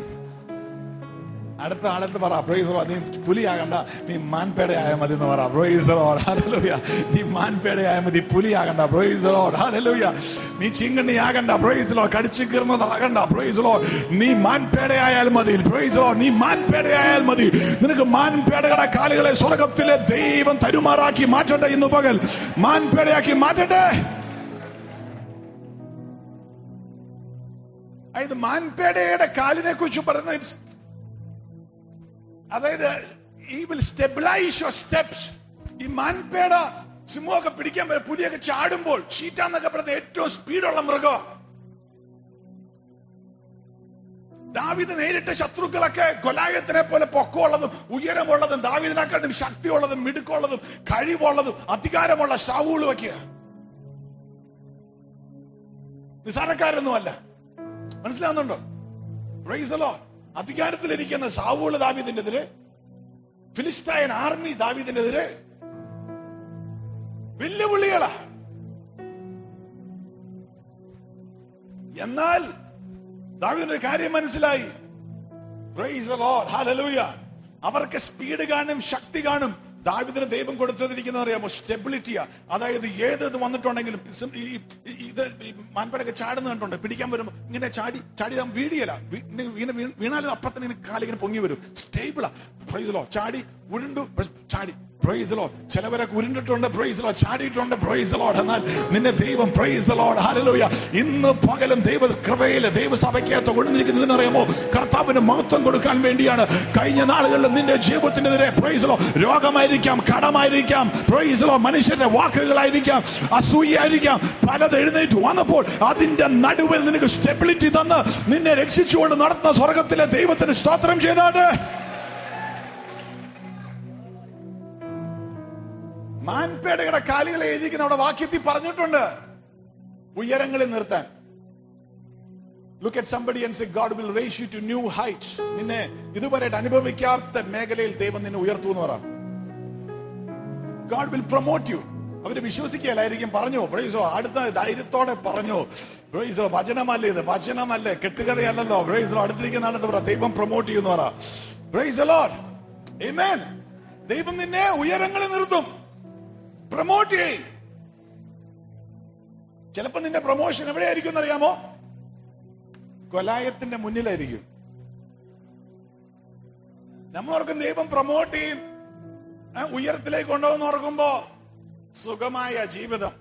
അടുത്ത ആളത്ത് പറ പ്രൈസ് നീ പുലിയാകണ്ട നീ മാൻപേടയായ മതി എന്ന് പറ പ്രൈസ് ഹല്ലേലൂയ നീ മാൻപേടയായ മതി പുലിയാകണ്ട പ്രൈസ് ഹല്ലേലൂയ നീ ചിങ്കണ്ണിയാകണ്ട പ്രൈസ് ലോ കടിച്ചു കീർന്നതാകണ്ട പ്രൈസ് ലോ നീ മാൻപേടയായാൽ മതി പ്രൈസ് ലോ നീ മാൻപേടയായാൽ മതി നിനക്ക് മാൻപേടയുടെ കാലുകളെ സ്വർഗത്തിലെ ദൈവം തരുമാറാക്കി മാറ്റട്ടെ ഇന്ന് പകൽ മാൻപേടയാക്കി മാറ്റട്ടെ അതായത് മാൻപേടയുടെ കാലിനെ കുറിച്ച് പറയുന്ന അതായത് ഈ വിൽ സ്റ്റെബിലൈസ് യുവർ സ്റ്റെപ്സ് ഈ മാൻപേട സിംഹമൊക്കെ പിടിക്കാൻ പറ്റും പുലിയൊക്കെ ചാടുമ്പോൾ ചീറ്റാന്നൊക്കെ പറയുന്നത് ഏറ്റവും സ്പീഡുള്ള മൃഗം ദാവിദ് നേരിട്ട ശത്രുക്കളൊക്കെ കൊലായത്തിനെ പോലെ പൊക്കമുള്ളതും ഉയരമുള്ളതും ദാവിദിനെക്കാട്ടും ശക്തിയുള്ളതും മിടുക്കുള്ളതും കഴിവുള്ളതും അധികാരമുള്ള ഷാവൂളും ഒക്കെയാ നിസാരക്കാരൊന്നുമല്ല മനസ്സിലാവുന്നുണ്ടോ പ്രൈസലോ അധികാരത്തിലിരിക്കുന്ന ഷാവൂള് ദാവീദിനെതിരെ ഫിലിസ്തീൻ ആർമി ദാവീദിനെതിരെ വെല്ലുവിളികളാ എന്നാൽ ദാവീദിന്റെ ഒരു കാര്യം മനസ്സിലായി Praise the Lord. Hallelujah. അവർക്ക് സ്പീഡ് കാണും ശക്തി കാണും ദാവിദിന് ദൈവം കൊടുത്തിരിക്കുന്ന അറിയാമോ സ്റ്റെബിലിറ്റിയാ അതായത് ഏത് ഇത് വന്നിട്ടുണ്ടെങ്കിലും ഇസ് ഈ- ഈ- ഇത് ഈ മാൻപടൊക്കെ ചാടുന്ന കണ്ടുണ്ട് പിടിക്കാൻ വരുമ്പോ ഇങ്ങനെ ചാടി ചാടി നാം വീടിയല്ല വീ- ഇങ്ങനെ വീണ് വീണ് വീണാലും അപ്പത്തന്നെ ഇങ്ങനെ കാലിങ്ങനെ പൊങ്ങി വരും സ്റ്റേബിളാ പ്രൈസലോ ചാടി ഉരുണ്ടു ചാടി പ്രൈസ് ലോ ചിലവരൊക്കെ ഉരുണ്ടിട്ടുണ്ട് പ്രൈസ് ലോ ചാടിയിട്ടുണ്ട് പ്രൈസ് ലോ എന്നാൽ നിന്നെ ദൈവം പ്രൈസ് ലോഡ് ഹല്ലേലൂയ ഇന്ന് പകലും ദൈവ കൃപയില് ദൈവസഭയ്ക്കകത്ത് ഒഴിഞ്ഞിരിക്കുന്നതിന് അറിയാമോ കർത്താവിന് മഹത്വം കൊടുക്കാൻ വേണ്ടിയാണ് കഴിഞ്ഞ നാളുകളിൽ നിന്റെ ജീവിതത്തിനെതിരെ പ്രൈസ് ലോ രോഗമായിരിക്കാം കടമായിരിക്കാം പ്രൈസ് ലോ മനുഷ്യന്റെ വാക്കുകളായിരിക്കാം അസൂയായിരിക്കാം പലത് എഴുന്നേറ്റ് വന്നപ്പോൾ അതിന്റെ നടുവിൽ നിനക്ക് സ്റ്റെബിലിറ്റി തന്ന് നിന്നെ രക്ഷിച്ചുകൊണ്ട് നടത്തുന്ന സ്വർഗത്തിലെ ദൈവത്തിന് സ്തോത്രം ചെയ്താട്ട് മാൻപേടയുടെ കാലുകളെ എഴുതിക്കുന്ന അവിടെ വാക്യത്തിൽ പറഞ്ഞിട്ടുണ്ട് ഉയരങ്ങളിൽ നിർത്താൻ look at somebody and say God will raise you to new heights നിന്നെ ഇതുവരെ അനുഭവിക്കാത്ത മേഖലയിൽ ദൈവം നിന്നെ ഉയർത്തു എന്ന് പറ ഗോഡ് വിൽ പ്രൊമോട്ട് യു അവര് വിശ്വസിക്കുകയല്ലായിരിക്കും പറഞ്ഞു ബ്രൈസോ അടുത്ത ധൈര്യത്തോടെ പറഞ്ഞു ബ്രൈസോ വചനമല്ല ഇത് വചനമല്ല കെട്ടുകഥയല്ലല്ലോ ബ്രൈസോ അടുത്തിരിക്കുന്ന ആളെന്ന് പറ ദൈവം പ്രൊമോട്ട് ചെയ്യുന്നു പറ ബ്രൈസ് ലോഡ് Amen. ദൈവം നിന്നെ ഉയരങ്ങളിൽ നിർത്തും പ്രൊമോട്ട് ചെയ്യും ചിലപ്പോ നിന്റെ പ്രൊമോഷൻ എവിടെയായിരിക്കും എന്നറിയാമോ കൊലായത്തിന്റെ മുന്നിലായിരിക്കും നമ്മളോർക്കും ദൈവം പ്രൊമോട്ട് ചെയ്യും ഏ, ഉയരത്തിലേക്ക് കൊണ്ടുപോകുന്ന ഓർക്കുമ്പോ സുഖമായ ജീവിതം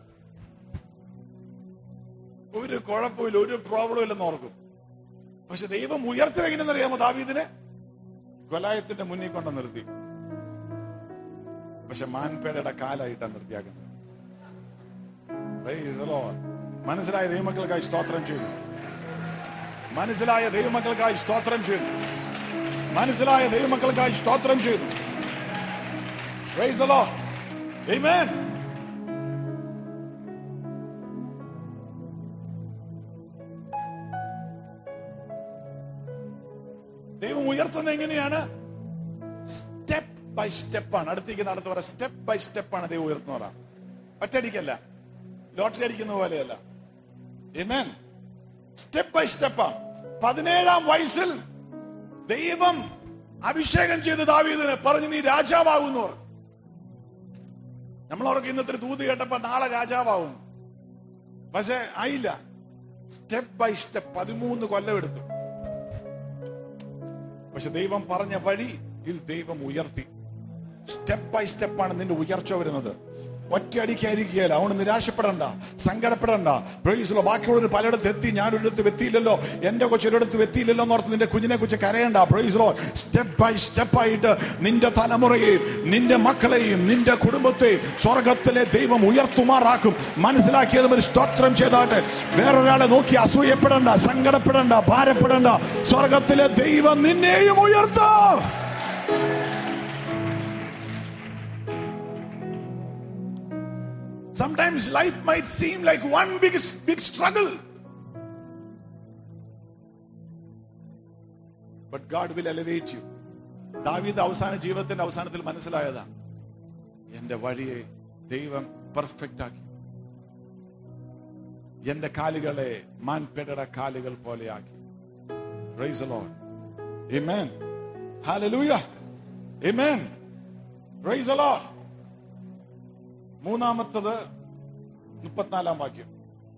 ഒരു കുഴപ്പമില്ല ഒരു പ്രോബ്ലം ഇല്ലെന്ന് ഓർക്കും പക്ഷെ ദൈവം ഉയർത്തിലെങ്ങനെയെന്ന് അറിയാമോ ദാവീദിനെ കൊലായത്തിന്റെ മുന്നിൽ കൊണ്ട് നിർത്തി പക്ഷെ മാൻപേടയുടെ കാലായിട്ടാണ് നിർത്തിയാക്കുന്നത് Praise the Lord. മനസ്സിലായ ദൈവമക്കൾക്കായി സ്തോത്രം ചെയ്തു മനസ്സിലായ ദൈവമക്കൾക്കായി സ്തോത്രം ചെയ്തു മനസ്സിലായ ദൈവമക്കൾക്കായി സ്തോത്രം ചെയ്തു Praise the Lord. Amen. ദൈവം ഉയർത്തുന്നത് എങ്ങനെയാണ് സ്റ്റെപ്പ് ബൈ സ്റ്റെപ്പാണ് അടുത്തേക്ക് നടത്തു പറ സ്റ്റെപ്പ് ബൈ സ്റ്റെപ്പാണ് ദൈവം ഉയർത്തുന്ന പറ ഒറ്റയടിക്കല്ല ലോട്ടറി അടിക്കുന്ന പോലെയല്ല സ്റ്റെപ്പ് ബൈ സ്റ്റെപ്പാ പതിനേഴാം വയസ്സിൽ ദൈവം അഭിഷേകം ചെയ്ത് ദാവീദിന് പറഞ്ഞു നീ രാജാവാകുന്നു പറഞ്ഞു നമ്മളവർക്ക് ഇന്നത്തെ ഒരു തൂത് കേട്ടപ്പോ നാളെ രാജാവാകുന്നു പക്ഷെ ആയില്ല സ്റ്റെപ്പ് ബൈ സ്റ്റെപ്പ് പതിമൂന്ന് കൊല്ലം എടുത്തു പക്ഷെ ദൈവം പറഞ്ഞ വഴിയിൽ ദൈവം ഉയർത്തി സ്റ്റെപ്പ് ബൈ സ്റ്റെപ്പാണ് നിന്റെ ഉയർച്ച വരുന്നത് ഒറ്റയടിക്കായിരിക്കുകയല്ല അവണ് നിരാശപ്പെടണ്ട സങ്കടപ്പെടണ്ട പ്രൈസിലോ ബാക്കിയുള്ളവർ പലയിടത്ത് എത്തി ഞാൻ ഒരിടത്ത് എത്തിയില്ലല്ലോ എന്റെ കൊച്ചൊരിടത്ത് എത്തിയില്ലല്ലോ എന്ന് ഓർത്ത് നിന്റെ കുഞ്ഞിനെ കുറിച്ച് കരയണ്ട പ്രൈസിലോ സ്റ്റെപ്പ് ബൈ സ്റ്റെപ്പായിട്ട് നിന്റെ തലമുറയെയും നിന്റെ മക്കളെയും നിന്റെ കുടുംബത്തെയും സ്വർഗത്തിലെ ദൈവം ഉയർത്തുമാറാക്കും മനസ്സിലാക്കിയതും ഒരു സ്തോത്രം ചെയ്താട്ടെ വേറൊരാളെ നോക്കി അസൂയപ്പെടണ്ട സങ്കടപ്പെടണ്ട ഭാരപ്പെടണ്ട സ്വർഗത്തിലെ ദൈവം നിന്നെയും ഉയർത്താം Sometimes life might seem like one big, big struggle. But God will elevate you. ദാവീദ് അവസാന ജീവിതത്തിന്റെ അവസാനത്തിൽ മനസ്സിലായതാ എന്റെ വഴിയെ ദൈവം പെർഫെക്റ്റ് ആക്കി എന്റെ കാലുകളെ മാൻപെടയുടെ കാലുകൾ പോലെയാക്കി Praise the Lord. Amen. Hallelujah. Amen. Praise the Lord. മൂന്നാമത്തത് മുപ്പത്തിനാലാം വാക്യം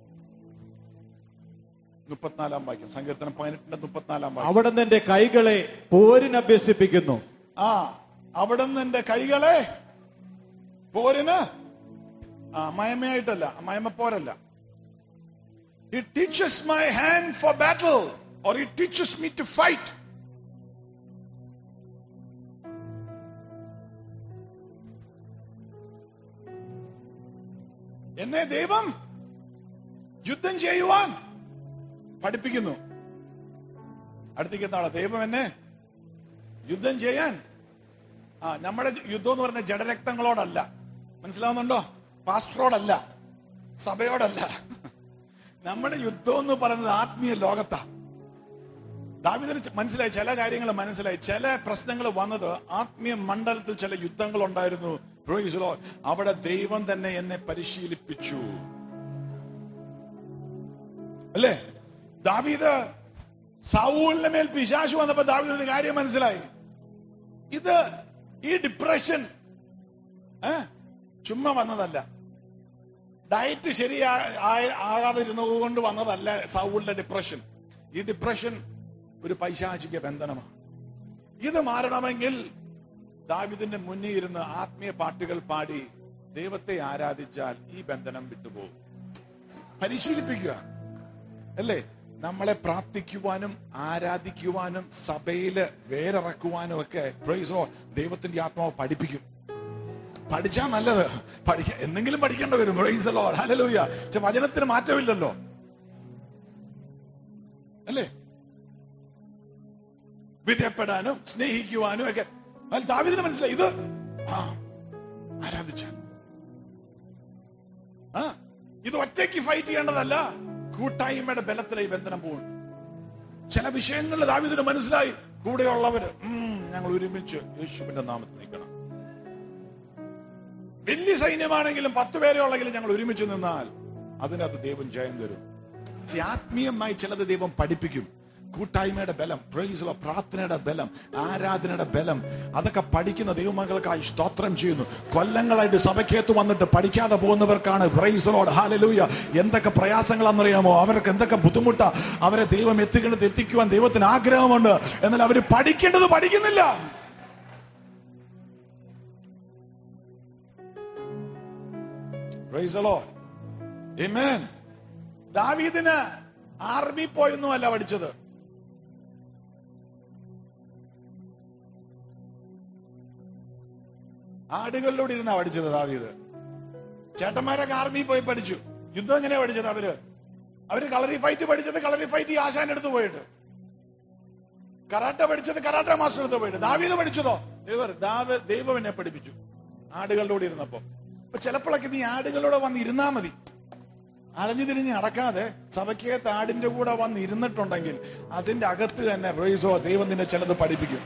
മുപ്പത്തിനാലാം വാക്യം സങ്കീർത്തനം പതിനെട്ടിന്റെ മുപ്പത്തിനാലാം വാക്യം അവിടെ നിന്ന് എന്റെ കൈകളെ പോരിന് അഭ്യസിപ്പിക്കുന്നു ആ അവിടെ നിന്ന് എന്റെ കൈകളെ പോരിന് ആ മയമയായിട്ടല്ല മയമപ്പോരല്ല He teaches my hand for battle or he teaches me to fight. എന്നെ ദൈവം യുദ്ധം ചെയ്യുവാൻ പഠിപ്പിക്കുന്നു അടുത്തേക്ക് എത്താളെ ദൈവം എന്നെ യുദ്ധം ചെയ്യാൻ ആ നമ്മുടെ യുദ്ധം എന്ന് പറയുന്ന ജഡരക്തങ്ങളോടല്ല മനസ്സിലാവുന്നുണ്ടോ പാസ്റ്ററോടല്ല സഭയോടല്ല നമ്മുടെ യുദ്ധം എന്ന് പറയുന്നത് ആത്മീയ ലോകത്താ ദാവിദിന് ച- മനസ്സിലായി ചില കാര്യങ്ങൾ മനസ്സിലായി ചില പ്രശ്നങ്ങൾ വന്നത് ആത്മീയ മണ്ഡലത്തിൽ ചില യുദ്ധങ്ങൾ ഉണ്ടായിരുന്നു Praise the Lord. അവിടെ ദൈവം തന്നെ എന്നെ പരിശീലിപ്പിച്ചു അല്ലേ ദാവീദ് സൗലിന്റെ മേൽ പിശാശു വന്നപ്പോ ദാവീദിന് ഒരു കാര്യം മനസ്സിലായി ഇത് ഈ ഡിപ്രഷൻ ഏ ചുമ്മാ വന്നതല്ല ഡയറ്റ് ശരിയാ ആ- ആകാതിരുന്നത് കൊണ്ട് വന്നതല്ല സൗലിന്റെ ഡിപ്രഷൻ ഈ ഡിപ്രഷൻ ഒരു പൈശാചിക ബന്ധനമാണ് ഇത് മാറണമെങ്കിൽ ദാവിദിന്റെ മുന്നിൽ ഇരുന്ന് ആത്മീയ പാട്ടുകൾ പാടി ദൈവത്തെ ആരാധിച്ചാൽ ഈ ബന്ധനം വിട്ടുപോകും പരിശീലിപ്പിക്കുക അല്ലേ നമ്മളെ പ്രാർത്ഥിക്കുവാനും ആരാധിക്കുവാനും സഭയില് വേരിറക്കുവാനും ഒക്കെ പ്രൈസോ ദൈവത്തിന്റെ ആത്മാവ് പഠിപ്പിക്കും പഠിച്ചാ നല്ലത് പഠിക്ക എന്തെങ്കിലും പഠിക്കേണ്ടി വരും പ്രൈസ് ലോ ഹലലൂയ പക്ഷെ വചനത്തിന് മാറ്റമില്ലല്ലോ അല്ലേ വിധേയപ്പെടാനും സ്നേഹിക്കുവാനും ഒക്കെ എന്നാൽ ദാവീദിന് മനസ്സിലായി ഇത് ആ ആരാധിച്ച ആ ഇത് ഒറ്റയ്ക്ക് ഫൈറ്റ് ചെയ്യേണ്ടതല്ല കൂട്ടായ്മയുടെ ബലത്തിലെ ഈ ബന്ധനം പോകും ചില വിഷയങ്ങളിൽ ദാവീദിന് മനസ്സിലായി കൂടെയുള്ളവര് ഉം, ഞങ്ങൾ ഒരുമിച്ച് യേശുവിന്റെ നാമത്തിൽ നിൽക്കണം വലിയ സൈന്യമാണെങ്കിലും പത്ത് പേരെ ഉള്ളെങ്കിലും ഞങ്ങൾ ഒരുമിച്ച് നിന്നാൽ അതിനകത്ത് ദൈവം ജയം തരും See, ആത്മീയമായി ചിലത് ദൈവം പഠിപ്പിക്കും കൂട്ടായ്മയുടെ ബലം പ്രൈസുള്ള പ്രാർത്ഥനയുടെ ബലം ആരാധനയുടെ ബലം അതൊക്കെ പഠിക്കുന്ന ദൈവമകൾക്കായി സ്തോത്രം ചെയ്യുന്നു കൊല്ലങ്ങളായിട്ട് സഭയ്ക്കകത്ത് വന്നിട്ട് പഠിക്കാതെ പോകുന്നവർക്കാണ് പ്രൈസലോട് ഹാലലൂയ എന്തൊക്കെ പ്രയാസങ്ങളാണെന്നറിയാമോ അവർക്ക് എന്തൊക്കെ ബുദ്ധിമുട്ടാ അവരെ ദൈവം എത്തിക്കേണ്ടത് എത്തിക്കുവാൻ ദൈവത്തിന് ആഗ്രഹമുണ്ട് എന്നാൽ അവർ പഠിക്കേണ്ടത് പഠിക്കുന്നില്ല Praise the Lord. Amen. ദാവീദിന് ആർമി പോയൊന്നുമല്ല പഠിച്ചത് ആടുകളിലൂടെ ഇരുന്നാ പഠിച്ചത് ദാവീദ് ചേട്ടന്മാരൊക്കെ ആർമി പോയി പഠിച്ചു യുദ്ധം എങ്ങനെയാ പഠിച്ചത് അവര് അവര് കളറി ഫൈറ്റ് പഠിച്ചത് കളറി ഫൈറ്റ് ഈ ആശാന്റെ അടുത്ത് പോയിട്ട് കരാട്ട പഠിച്ചത് കരാട്ട മാസ്റ്റർ അടുത്ത് പോയിട്ട് ദാവീദ് പഠിച്ചതോ ദൈവം ദാവ ദൈവം എന്നെ പഠിപ്പിച്ചു ആടുകളിലൂടെ ഇരുന്നപ്പോ അപ്പൊ ചിലപ്പോഴൊക്കെ നീ ആടുകളോടെ വന്ന് ഇരുന്നാ മതി അലഞ്ഞു തിരിഞ്ഞ് നടക്കാതെ സഭയ്ക്കകത്ത് ആടിന്റെ കൂടെ വന്ന് ഇരുന്നിട്ടുണ്ടെങ്കിൽ അതിന്റെ അകത്ത് തന്നെ പ്രൊയ്സോ ദൈവം നിന്നെ ചിലത് പഠിപ്പിക്കും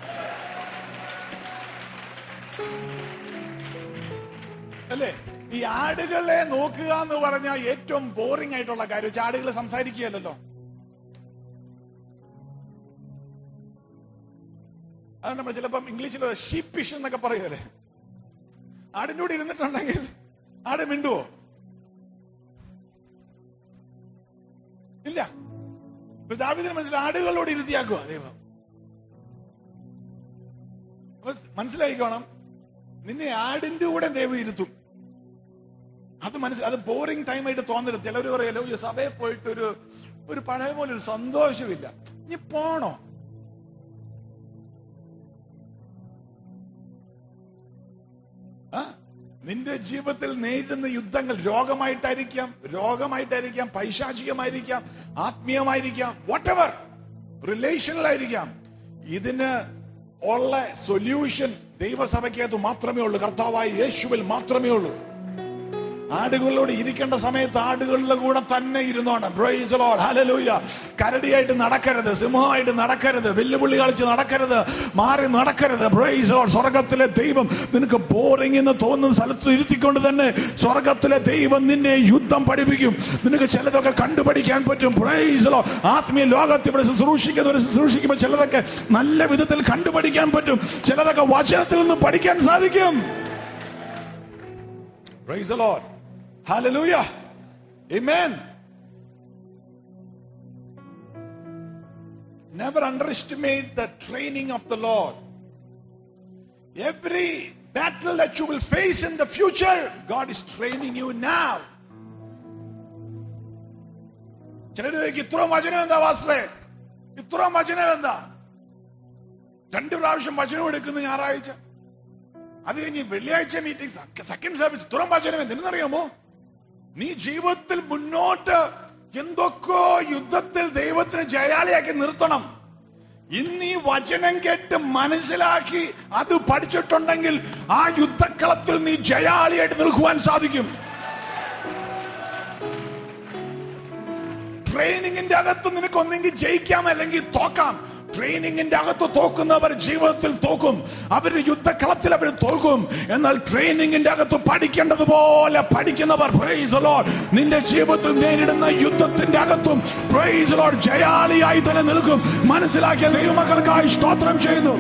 അല്ലേ ഈ ആടുകളെ നോക്കുക എന്ന് പറഞ്ഞാൽ ഏറ്റവും ബോറിംഗ് ആയിട്ടുള്ള കാര്യം വെച്ചാൽ ആടുകൾ സംസാരിക്കുകയല്ലോ അതാണ് നമ്മൾ ചിലപ്പം ഇംഗ്ലീഷിൽ ഷീപ്പിഷ് എന്നൊക്കെ പറയുമല്ലേ ആടിന്റെ കൂടെ ഇരുന്നിട്ടുണ്ടെങ്കിൽ ആട് മിണ്ടുവോ ഇല്ല ഇപ്പൊ ദാവിദിന് മനസ്സിലായി ആടുകളോട് ഇരുത്തിയാക്കുക ദൈവം അപ്പൊ മനസ്സിലായിക്കോണം നിന്നെ ആടിന്റെ കൂടെ ദൈവം ഇരുത്തും അത് മനസ്സിൽ അത് ബോറിംഗ് ടൈം ആയിട്ട് തോന്നരുത് ചിലവർ പറയല്ലോ ഈ സഭയിൽ പോയിട്ട് ഒരു ഒരു പഴയ പോലെ ഒരു സന്തോഷമില്ല നീ പോണോ ആ? നിന്റെ ജീവിതത്തിൽ നേരിടുന്ന യുദ്ധങ്ങൾ രോഗമായിട്ടായിരിക്കാം രോഗമായിട്ടായിരിക്കാം പൈശാചികമായിരിക്കാം ആത്മീയമായിരിക്കാം വാട്ട് എവർ റിലേഷനിലായിരിക്കാം ഇതിന് ഉള്ള സൊല്യൂഷൻ ദൈവസഭയ്ക്കകത്ത് മാത്രമേ ഉള്ളൂ കർത്താവായ യേശുവിൽ മാത്രമേ ഉള്ളൂ ആടുകളോട് ഇരിക്കേണ്ട സമയത്ത് ആടുകളുടെ കൂടെ തന്നെ ഇരുന്നോണം പ്രൈസ് ലോർഡ് ഹല്ലേലൂയ കരടിയായിട്ട് നടക്കരുത് സിംഹമായിട്ട് നടക്കരുത് വെല്ലുവിളി കളിച്ച് നടക്കരുത് മാറി നടക്കരുത് പ്രൈസ് ലോർഡ് സ്വർഗത്തിലെ ദൈവം നിനക്ക് ബോറിംഗ് എന്ന് തോന്നുന്ന സ്ഥലത്ത് ഇരുത്തിക്കൊണ്ട് തന്നെ സ്വർഗത്തിലെ ദൈവം നിന്നെ യുദ്ധം പഠിപ്പിക്കും നിനക്ക് ചിലതൊക്കെ കണ്ടുപഠിക്കാൻ പറ്റും പ്രൈസ് ലോ ആത്മീയ ലോകത്ത് ഇവിടെ ശുശ്രൂഷിക്കുന്നവർ ശുശ്രൂഷിക്കുമ്പോൾ ചിലതൊക്കെ നല്ല വിധത്തിൽ കണ്ടുപഠിക്കാൻ പറ്റും ചിലതൊക്കെ വചനത്തിൽ നിന്ന് പഠിക്കാൻ സാധിക്കും Praise the Lord. Hallelujah. Amen. Never underestimate the training of the Lord. Every battle that you will face in the future, God is training you now. ചിലര് ചോദിക്കും ഇത്രയും വചനം എന്താ വാസ്ത്രേ ഇത്രയും വചനം എന്താ രണ്ട് പ്രാവശ്യം വചനം എടുക്കുന്നു ഞായറാഴ്ച അത് കഴിഞ്ഞ് വെള്ളിയാഴ്ച മീറ്റിംഗ് സെക്കൻഡ് സർവീസ് തുറം വചനം എന്തിനെന്നറിയാമോ നീ ജീവിതത്തിൽ മുന്നോട്ട് എന്തൊക്കെയോ യുദ്ധത്തിൽ ദൈവത്തിന് ജയാളിയാക്കി നിർത്തണം ഇന്ന് ഈ വചനം കേട്ട് മനസ്സിലാക്കി അത് പഠിച്ചിട്ടുണ്ടെങ്കിൽ ആ യുദ്ധക്കളത്തിൽ നീ ജയാളിയായിട്ട് നിൽക്കുവാൻ സാധിക്കും ട്രെയിനിങ്ങിന്റെ അകത്ത് നിനക്ക് ഒന്നെങ്കിൽ ജയിക്കാം അല്ലെങ്കിൽ തോക്കാം ട്രെയിനിങ്ങിന്റെ അകത്ത് തോക്കുന്നവർ ജീവിതത്തിൽ തോക്കും അവരുടെ യുദ്ധക്കളത്തിൽ അവർ തോക്കും എന്നാൽ ട്രെയിനിങ്ങിന്റെ അകത്ത് പഠിക്കേണ്ടതുപോലെ പഠിക്കുന്നവർ പ്രൈസ് ലോഡ് നിന്റെ ജീവിതത്തിൽ നേരിടുന്ന യുദ്ധത്തിന്റെ അകത്തും പ്രൈസ് ലോഡ് ജയാളിയായി തന്നെ നിൽക്കും മനസ്സിലാക്കിയ ദൈവമക്കൾക്കായി സ്തോത്രം ചെയ്യുന്നു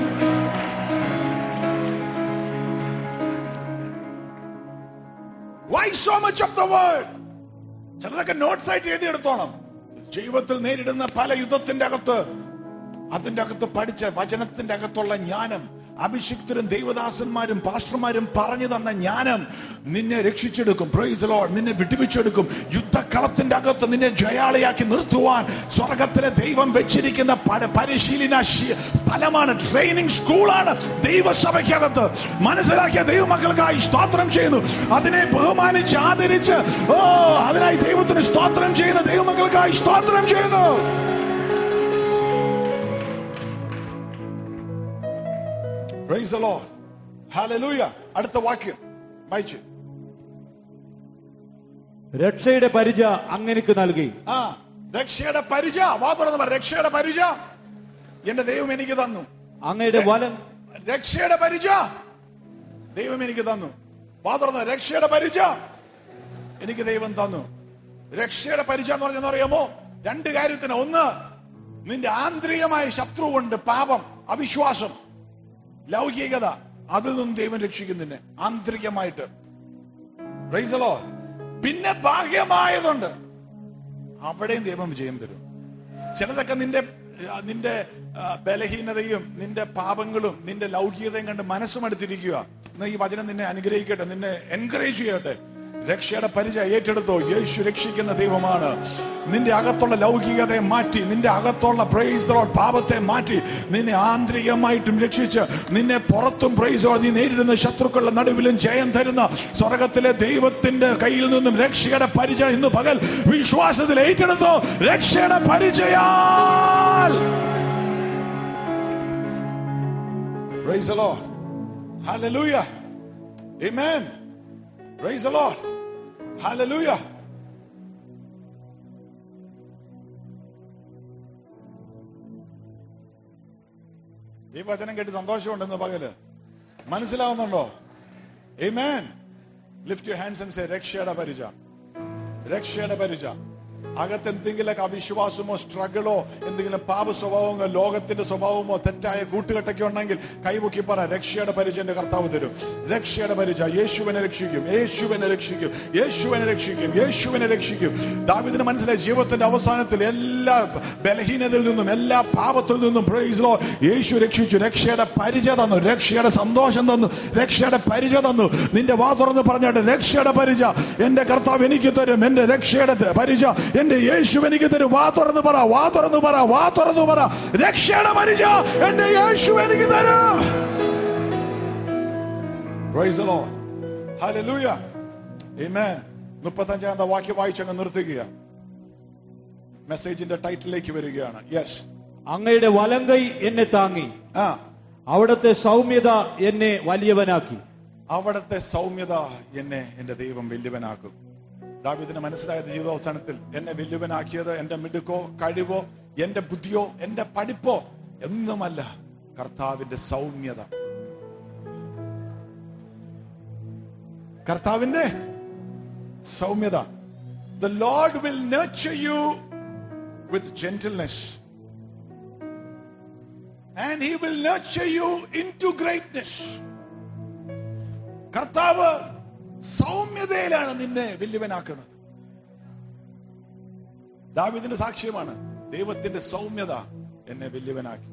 Why so much of the word? ചിലതൊക്കെ നോട്ട്സ് ആയിട്ട് എഴുതിയെടുത്തോണം ജീവിതത്തിൽ നേരിടുന്ന പല യുദ്ധത്തിന്റെ അകത്ത് അതിന്റെ അകത്ത് പഠിച്ച വചനത്തിന്റെ അകത്തുള്ള ജ്ഞാനം അഭിഷിക്തരും ദൈവദാസന്മാരും പാസ്റ്റർമാരും പറഞ്ഞു തന്ന ജ്ഞാനം നിന്നെ രക്ഷിച്ചെടുക്കും പ്രൈസ് ലോഡ് നിന്നെ വിടുവിച്ചെടുക്കും യുദ്ധക്കളത്തിന്റെ അകത്ത് നിന്നെ ജയാളിയാക്കി നിർത്തുവാൻ സ്വർഗത്തിലെ ദൈവം വെച്ചിരിക്കുന്ന പ- പരിശീലന ശി- സ്ഥലമാണ് ട്രെയിനിങ് സ്കൂളാണ് ദൈവസഭയ്ക്കകത്ത് മനസ്സിലാക്കിയ ദൈവമക്കൾക്കായി സ്തോത്രം ചെയ്യുന്നു അതിനെ ബഹുമാനിച്ച് ആദരിച്ച് ഓ അതിനായി ദൈവത്തിന് സ്തോത്രം ചെയ്യുന്ന ദൈവമക്കൾക്കായി സ്തോത്രം ചെയ്യുന്നു Praise the Lord. Hallelujah. അടുത്ത വാക്യം വായിച്ചു രക്ഷയുടെ പരിച അങ്ങനിക്ക് നൽകി ആ രക്ഷയുടെ പരിച വാ തുറന്ന് പറ രക്ഷയുടെ പരിച എന്റെ ദൈവം എനിക്ക് തന്നു അങ്ങയുടെ വലം രക്ഷയുടെ പരിച ദൈവം എനിക്ക് തന്നു വാ തുറന്ന് രക്ഷയുടെ പരിച എനിക്ക് ദൈവം തന്നു രക്ഷയുടെ പരിച എന്ന് പറഞ്ഞെന്ന് അറിയാമോ രണ്ട് കാര്യത്തിന് ഒന്ന് നിന്റെ ആന്തരികമായ ശത്രുവുണ്ട് പാപം അവിശ്വാസം ലൗകികത അതിൽ നിന്നും ദൈവം രക്ഷിക്കും നിന്നെ ആന്തരികമായിട്ട് Praise the Lord. പിന്നെ ബാഹ്യമായതുണ്ട് അവിടെയും ദൈവം വിജയം തരും ചിലതൊക്കെ നിന്റെ ആ, നിന്റെ ആ, ബലഹീനതയും നിന്റെ പാപങ്ങളും നിന്റെ ലൗകികതയും കണ്ട് മനസ്സുമെടുത്തിരിക്കുക എന്നാ ഈ വചനം നിന്നെ അനുഗ്രഹിക്കട്ടെ നിന്നെ എൻകറേജ് ചെയ്യട്ടെ രക്ഷയുടെ പരിചയം ഏറ്റെടുത്തോ യേശു രക്ഷിക്കുന്ന ദൈവമാണ് നിന്റെ അകത്തുള്ള ലൗകികതയെ മാറ്റി നിന്റെ അകത്തുള്ള പ്രൈസ് പാപത്തെ മാറ്റി നിന്നെ ആന്തരികമായിട്ടും രക്ഷിച്ച് നിന്നെ പുറത്തും പ്രൈസോ നീ നേരിടുന്ന ശത്രുക്കളുടെ നടുവിലും ജയം തരുന്ന സ്വർഗത്തിലെ ദൈവത്തിന്റെ കയ്യിൽ നിന്നും രക്ഷയുടെ പരിചയം ഇന്ന് പകൽ വിശ്വാസത്തിൽ ഏറ്റെടുത്തോ രക്ഷയുടെ പരിചയാൽ Praise the Lord. Hallelujah. Amen. Praise the Lord. Hallelujah. ഈ വചനം കേട്ട് സന്തോഷമുണ്ടെന്ന് പകല് മനസ്സിലാവുന്നുണ്ടോ Amen. Lift your hands and say രക്ഷയുടെ പരിച രക്ഷയുടെ പരിച അകത്ത് എന്തെങ്കിലുമൊക്കെ അവിശ്വാസമോ സ്ട്രഗിളോ എന്തെങ്കിലും പാപ സ്വഭാവമോ ലോകത്തിന്റെ സ്വഭാവമോ തെറ്റായ കൂട്ടുകെട്ടൊക്കെ ഉണ്ടെങ്കിൽ കൈമുക്കി പറ രക്ഷയുടെ പരിചയം എന്റെ കർത്താവ് തരും രക്ഷയുടെ പരിച യേശുവിനെ രക്ഷിക്കും യേശുവിനെ രക്ഷിക്കും യേശുവിനെ രക്ഷിക്കും യേശുവിനെ രക്ഷിക്കും ദാവിദിന് മനസ്സിലായി ജീവിതത്തിന്റെ അവസാനത്തിൽ എല്ലാ ബലഹീനതയിൽ നിന്നും എല്ലാ പാപത്തിൽ നിന്നും പ്രൈസ് ലോ യേശു രക്ഷിച്ചു രക്ഷയുടെ പരിചയ തന്നു രക്ഷയുടെ സന്തോഷം തന്നു രക്ഷയുടെ പരിചയ തന്നു നിന്റെ വാ തുറന്ന് പറഞ്ഞാട്ട് രക്ഷയുടെ പരിച എന്റെ കർത്താവ് എനിക്ക് തരും എന്റെ രക്ഷയുടെ ത- പരിച എന്റെ യേശു എനിക്ക് തരും വാ തുറന്ന് പറ വാ തുറന്ന് പറ വാ തുറന്ന് പറ രക്ഷയുടെ പരിച എന്റെ യേശു എനിക്ക് തരും Praise the Lord. Hallelujah. Amen. മുപ്പത്തഞ്ചാമത്തെ വാക്യം വായിച്ചങ്ങ് നിർത്തുക മെസ്സേജിന്റെ ടൈറ്റിലേക്ക് വരികയാണ് യെസ് അങ്ങയുടെ വലങ്കൈ എന്നെ താങ്ങി ആ അവിടുത്തെ സൗമ്യത എന്നെ വലിയവനാക്കി അവിടത്തെ സൗമ്യത എന്നെ എന്റെ ദൈവം വല്യവനാക്കും ദാവിദിന് മനസ്സിലായത് ജീവിതാവസാനത്തിൽ എന്നെ വല്യവനാക്കിയത് എന്റെ മിടുക്കോ കഴിവോ എന്റെ ബുദ്ധിയോ എന്റെ പഠിപ്പോ എന്നുമല്ല കർത്താവിന്റെ സൗമ്യത കർത്താവിന്റെ സൗമ്യത the Lord will nurture you with gentleness and he will nurture you into greatness കർത്താവ് സൗമ്യതയിലാണ് നിന്നെ വല്യവനാക്കുന്നത് ദാവിദിന്റെ സാക്ഷ്യമാണ് ദൈവത്തിന്റെ സൗമ്യത എന്നെ വല്യവനാക്കി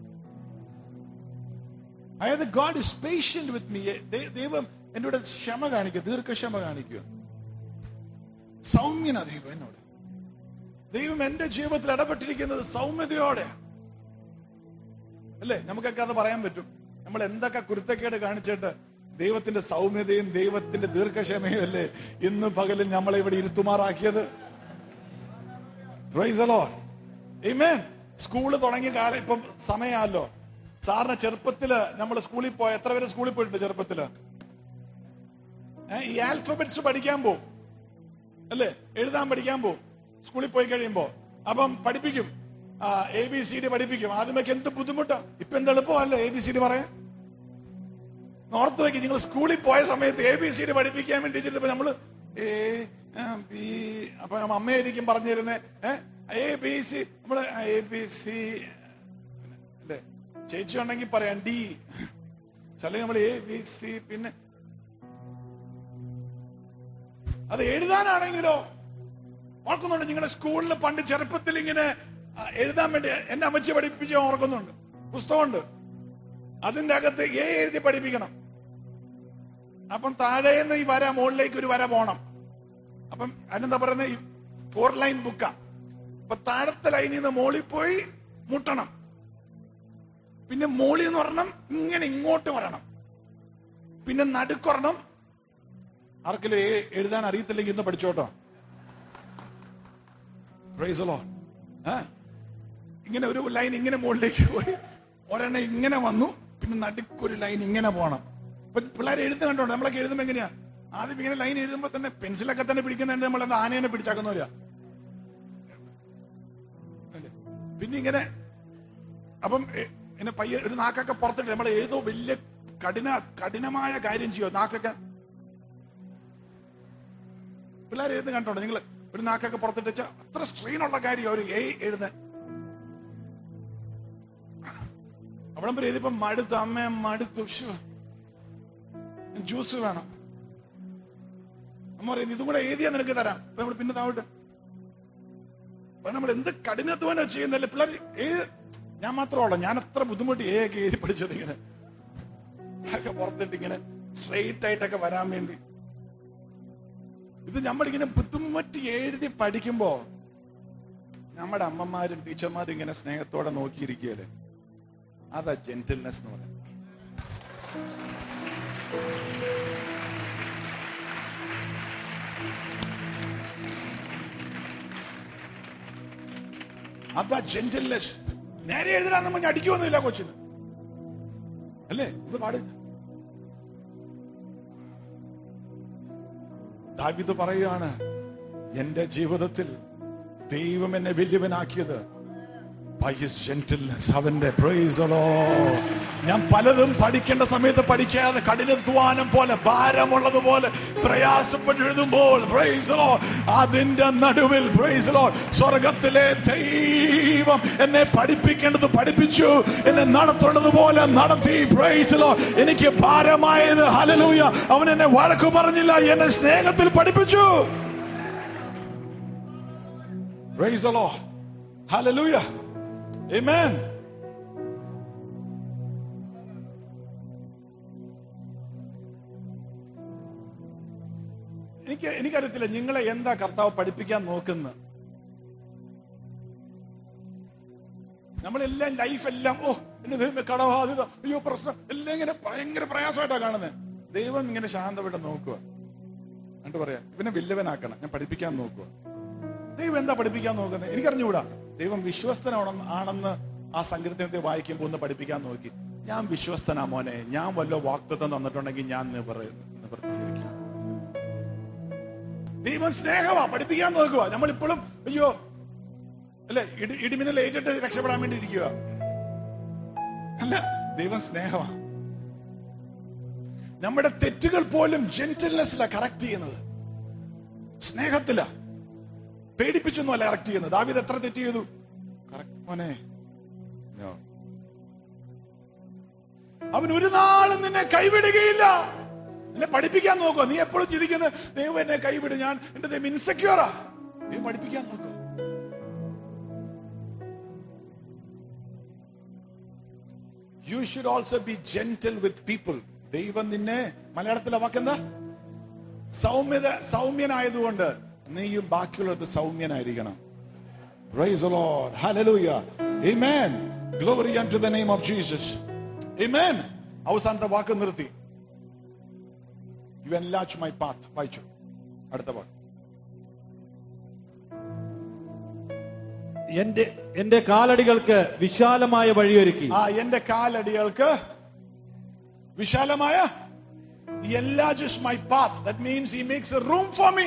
അതായത് God is patient with me ദൈവം എന്നോട് ക്ഷമ കാണിക്കുക ദീർഘക്ഷമ കാണിക്കുക സൗമ്യന ദൈവം എന്നോട് ദൈവം എന്റെ ജീവിതത്തിൽ ഇടപെട്ടിരിക്കുന്നത് സൗമ്യതയോടെ അല്ലേ നമുക്കൊക്കെ അത് പറയാൻ പറ്റും നമ്മൾ എന്തൊക്കെ കുരുത്തക്കേട് കാണിച്ചിട്ട് ദൈവത്തിന്റെ സൗമ്യതയും ദൈവത്തിന്റെ ദീർഘക്ഷമയും അല്ലേ ഇന്ന് പകലും നമ്മളെ ഇവിടെ ഇരുത്തുമാറാക്കിയത് Praise the Lord. Amen. School തുടങ്ങിയ കാലം ഇപ്പം സമയമല്ലോ സാറിന് ചെറുപ്പത്തില് നമ്മൾ സ്കൂളിൽ പോയ എത്ര പേര് സ്കൂളിൽ പോയിട്ടുണ്ട് ചെറുപ്പത്തില് ഏ, ഈ ആൽഫബറ്റ്സ് പഠിക്കാൻ പോകും അല്ലേ എഴുതാൻ പഠിക്കാൻ പോകും സ്കൂളിൽ പോയി കഴിയുമ്പോ അപ്പം പഠിപ്പിക്കും എ ബി സി ഡി പഠിപ്പിക്കും ആദ്യമൊക്കെ എന്ത് ബുദ്ധിമുട്ടാ ഇപ്പൊ എന്ത് എളുപ്പമല്ലേ എ ബി സി ഡി പറയാൻ ഓർത്ത് വെക്കി നിങ്ങൾ സ്കൂളിൽ പോയ സമയത്ത് എ ബി സി ഡി പഠിപ്പിക്കാൻ വേണ്ടി ടീച്ചർ നമ്മള് എ ബി അപ്പൊ അമ്മയായിരിക്കും പറഞ്ഞു തരുന്നത് എ ബി സി നമ്മള് എ ബി സി അല്ലേ ചേച്ചി ഉണ്ടെങ്കിൽ പറയാം ഡി അല്ലെങ്കിൽ നമ്മൾ എ ബി സി പിന്നെ അത് എഴുതാനാണെങ്കിലോ ഓർക്കുന്നുണ്ട് നിങ്ങളുടെ സ്കൂളിൽ പണ്ട് ചെറുപ്പത്തിൽ ഇങ്ങനെ ആ, എഴുതാൻ വേണ്ടി എന്നെ അമ്മച്ചി പഠിപ്പിച്ച് ഞാൻ ഓർക്കുന്നുണ്ട് പുസ്തകമുണ്ട് അതിന്റെ അകത്ത് എ എഴുതി പഠിപ്പിക്കണം അപ്പം താഴേന്ന് ഈ വര മുകളിലേക്ക് ഒരു വര പോണം അപ്പം അതിനെന്താ പറയുന്നത് ഈ ഫോർ ലൈൻ ബുക്കാ അപ്പൊ താഴത്തെ ലൈനിൽ നിന്ന് മോളിൽ പോയി മുട്ടണം പിന്നെ മോളി എന്ന് പറഞ്ഞാൽ ഇങ്ങനെ ഇങ്ങോട്ട് വരണം പിന്നെ നടുക്കൊരെണ്ണം ആർക്കെങ്കിലും എ- എഴുതാൻ അറിയത്തില്ലെങ്കിൽ ഇന്ന് പഠിച്ചോട്ടോ Praise the Lord. ആ? ഇങ്ങനെ ഒരു ലൈൻ ഇങ്ങനെ മുകളിലേക്ക് പോയി ഒരെണ്ണം ഇങ്ങനെ വന്നു പിന്നെ നടുക്കൊരു ലൈൻ ഇങ്ങനെ പോണം ഇപ്പൊ പിള്ളേർ എഴുത്ത് കണ്ടോണ്ട് നമ്മളൊക്കെ എഴുതുമ്പോ എങ്ങനെയാ ആദ്യം ഇങ്ങനെ ലൈൻ എഴുതുമ്പോ തന്നെ പെൻസിലൊക്കെ തന്നെ പിടിക്കുന്നുണ്ട് നമ്മൾ എന്താ ആനേനെ പിടിച്ചാക്കുന്നവരാ അല്ലേ? പിന്നെ ഇങ്ങനെ അപ്പം എ- ഇങ്ങനെ പയ്യെ ഒരു നാക്കൊക്കെ പുറത്തിട്ട് നമ്മൾ ഏതോ വലിയ കഠിന കഠിനമായ കാര്യം ചെയ്യോ നാക്കൊക്കെ പിള്ളേർ എഴുതുന്ന കണ്ടോണ്ട് നിങ്ങൾ ഒരു നാക്കൊക്കെ പുറത്തിട്ട് വെച്ചാ അത്ര സ്ട്രെയിൻ ഉള്ള കാര്യം ഒരു എ എഴുത അവിടം വരെ ഇതിപ്പോ മടുത്തു അമ്മ മടുത്തു ശ്ശോ. ജ്യൂസ് വേണം അമ്മ പറയുന്നത് ഇതും കൂടെ എഴുതിയാ നിനക്ക് തരാം അപ്പൊ നമ്മൾ പിന്നെ താവട്ടെ അപ്പൊ നമ്മൾ എന്ത് കഠിനത്വനോ ചെയ്യുന്നല്ലേ പിള്ളേർ എഴുതി ഞാൻ മാത്രമല്ല ഞാൻ അത്ര ബുദ്ധിമുട്ട് എ ഒക്കെ എഴുതി പഠിച്ചത് ഇങ്ങനെ ഒക്കെ പുറത്തിട്ട് ഇങ്ങനെ സ്ട്രെയിറ്റ് ആയിട്ടൊക്കെ വരാൻ വേണ്ടി ഇത് നമ്മളിങ്ങനെ ബുദ്ധിമുട്ടി എഴുതി പഠിക്കുമ്പോ നമ്മുടെ അമ്മമാരും ടീച്ചർമാരും ഇങ്ങനെ സ്നേഹത്തോടെ നോക്കിയിരിക്കുകയല്ലേ അതാ ജെന്റിൽനെസ് എന്ന് പറയുന്നത് അതാ ജെന്റിൽനെസ് നേരെ എഴുതാൻ നമ്മൾ അടിക്കുമൊന്നുമില്ല കൊച്ചിന് അല്ലേ ഇത് പാട് ദാവിദ് പറയുകയാണ് എന്റെ ജീവിതത്തിൽ ദൈവം എന്നെ വലിയവനാക്കിയത് by his gentleness അവന്റെ praise the Lord. ഞാൻ പലതും പഠിക്കേണ്ട സമയത്ത് പഠിക്കാതെ കഠിനധ്വാനം പോലെ ഭാരമുള്ളതുപോലെ പ്രയാസപ്പെട്ട് എഴുതുമ്പോൾ praise the Lord. അതിന്റെ നടുവിൽ praise the Lord. സ്വർഗത്തിലെ ദൈവം എന്നെ പഠിപ്പിക്കേണ്ടത് പഠിപ്പിച്ചു എന്നെ നടത്തേണ്ടത് പോലെ നടത്തി praise the Lord. എനിക്ക് ഭാരമായത് ഹലലൂയ അവൻ എന്നെ വഴക്ക് പറഞ്ഞില്ല എന്നെ സ്നേഹത്തിൽ പഠിപ്പിച്ചു Praise the Lord. Hallelujah. Amen. എനിക്ക് എനിക്കറിയത്തില്ല നിങ്ങളെ എന്താ കർത്താവ് പഠിപ്പിക്കാൻ നോക്കുന്നത് നമ്മളെല്ലാം ലൈഫ് എല്ലാം ഓ എന്റെ ദൈവമേ കടബാധ്യത അയ്യോ പ്രശ്നം എല്ലാം ഇങ്ങനെ ഭയങ്കര പ്രയാസമായിട്ടാ കാണുന്നത് ദൈവം ഇങ്ങനെ ശാന്തമായിട്ട് നോക്കുക എന്നിട്ട് പറയാ ഇവനെ വല്ലവനാക്കണം ഞാൻ പഠിപ്പിക്കാൻ നോക്കുക ദൈവം എന്താ പഠിപ്പിക്കാൻ നോക്കുന്നത് എനിക്കറിഞ്ഞുകൂടാ ദൈവം വിശ്വസ്തനാണെന്ന് ആണെന്ന് ആ സങ്കീർത്തനത്തെ വായിക്കുമ്പോൾ ഒന്ന് പഠിപ്പിക്കാൻ നോക്കി ഞാൻ വിശ്വസ്തനാ മോനെ ഞാൻ വല്ല വാക്തത്വം തന്നിട്ടുണ്ടെങ്കിൽ ഞാൻ നിവർ നിവർത്തീകരിക്കും ദൈവം സ്നേഹമാ പഠിപ്പിക്കാൻ നോക്കുക നമ്മൾ ഇപ്പോഴും അയ്യോ അല്ലെ ഇടി ഇടിമിന്നൽ ഏറ്റിട്ട് രക്ഷപ്പെടാൻ വേണ്ടി ഇരിക്കുക അല്ല ദൈവം സ്നേഹമാ നമ്മുടെ തെറ്റുകൾ പോലും ജെന്റിൽനെസ്സിലാ കറക്റ്റ് ചെയ്യുന്നത് സ്നേഹത്തിലാ പേടിപ്പിച്ചൊന്നുമല്ല കറക്റ്റ് ചെയ്യുന്നത് ദാവീദ് എത്ര തെറ്റ് ചെയ്തു കറക്റ്റ് മോനെ No. അവൻ ഒരു നാളും നിന്നെ കൈവിടുകയില്ല നിന്നെ പഠിപ്പിക്കാൻ നോക്കുക നീ എപ്പോഴും ചിരിക്കുന്നത് ദൈവം എന്നെ കൈവിടും ഞാൻ എന്റെ ദൈവം ഇൻസെക്യൂറാ നീ പഠിപ്പിക്കാൻ നോക്കുക you should also be gentle with people ദൈവം നിന്നെ മലയാളത്തിലെ വാക്കെന്താ സൗമ്യത സൗമ്യനായതുകൊണ്ട് നീയും ബാക്കിയുള്ളത് സൗമ്യനായിരിക്കണം Praise the Lord. Hallelujah. Amen. Glory unto the name of Jesus. Amen. അവസാനത്തെ വാക്ക് നിർത്തി യു enlarge മൈ പാത്ത് വായിച്ചു അടുത്ത വാക്ക് എന്റെ എന്റെ കാലടികൾക്ക് വിശാലമായ വഴിയൊരുക്കി ആ എന്റെ കാലടികൾക്ക് വിശാലമായ enlarges my path that means he makes a room for me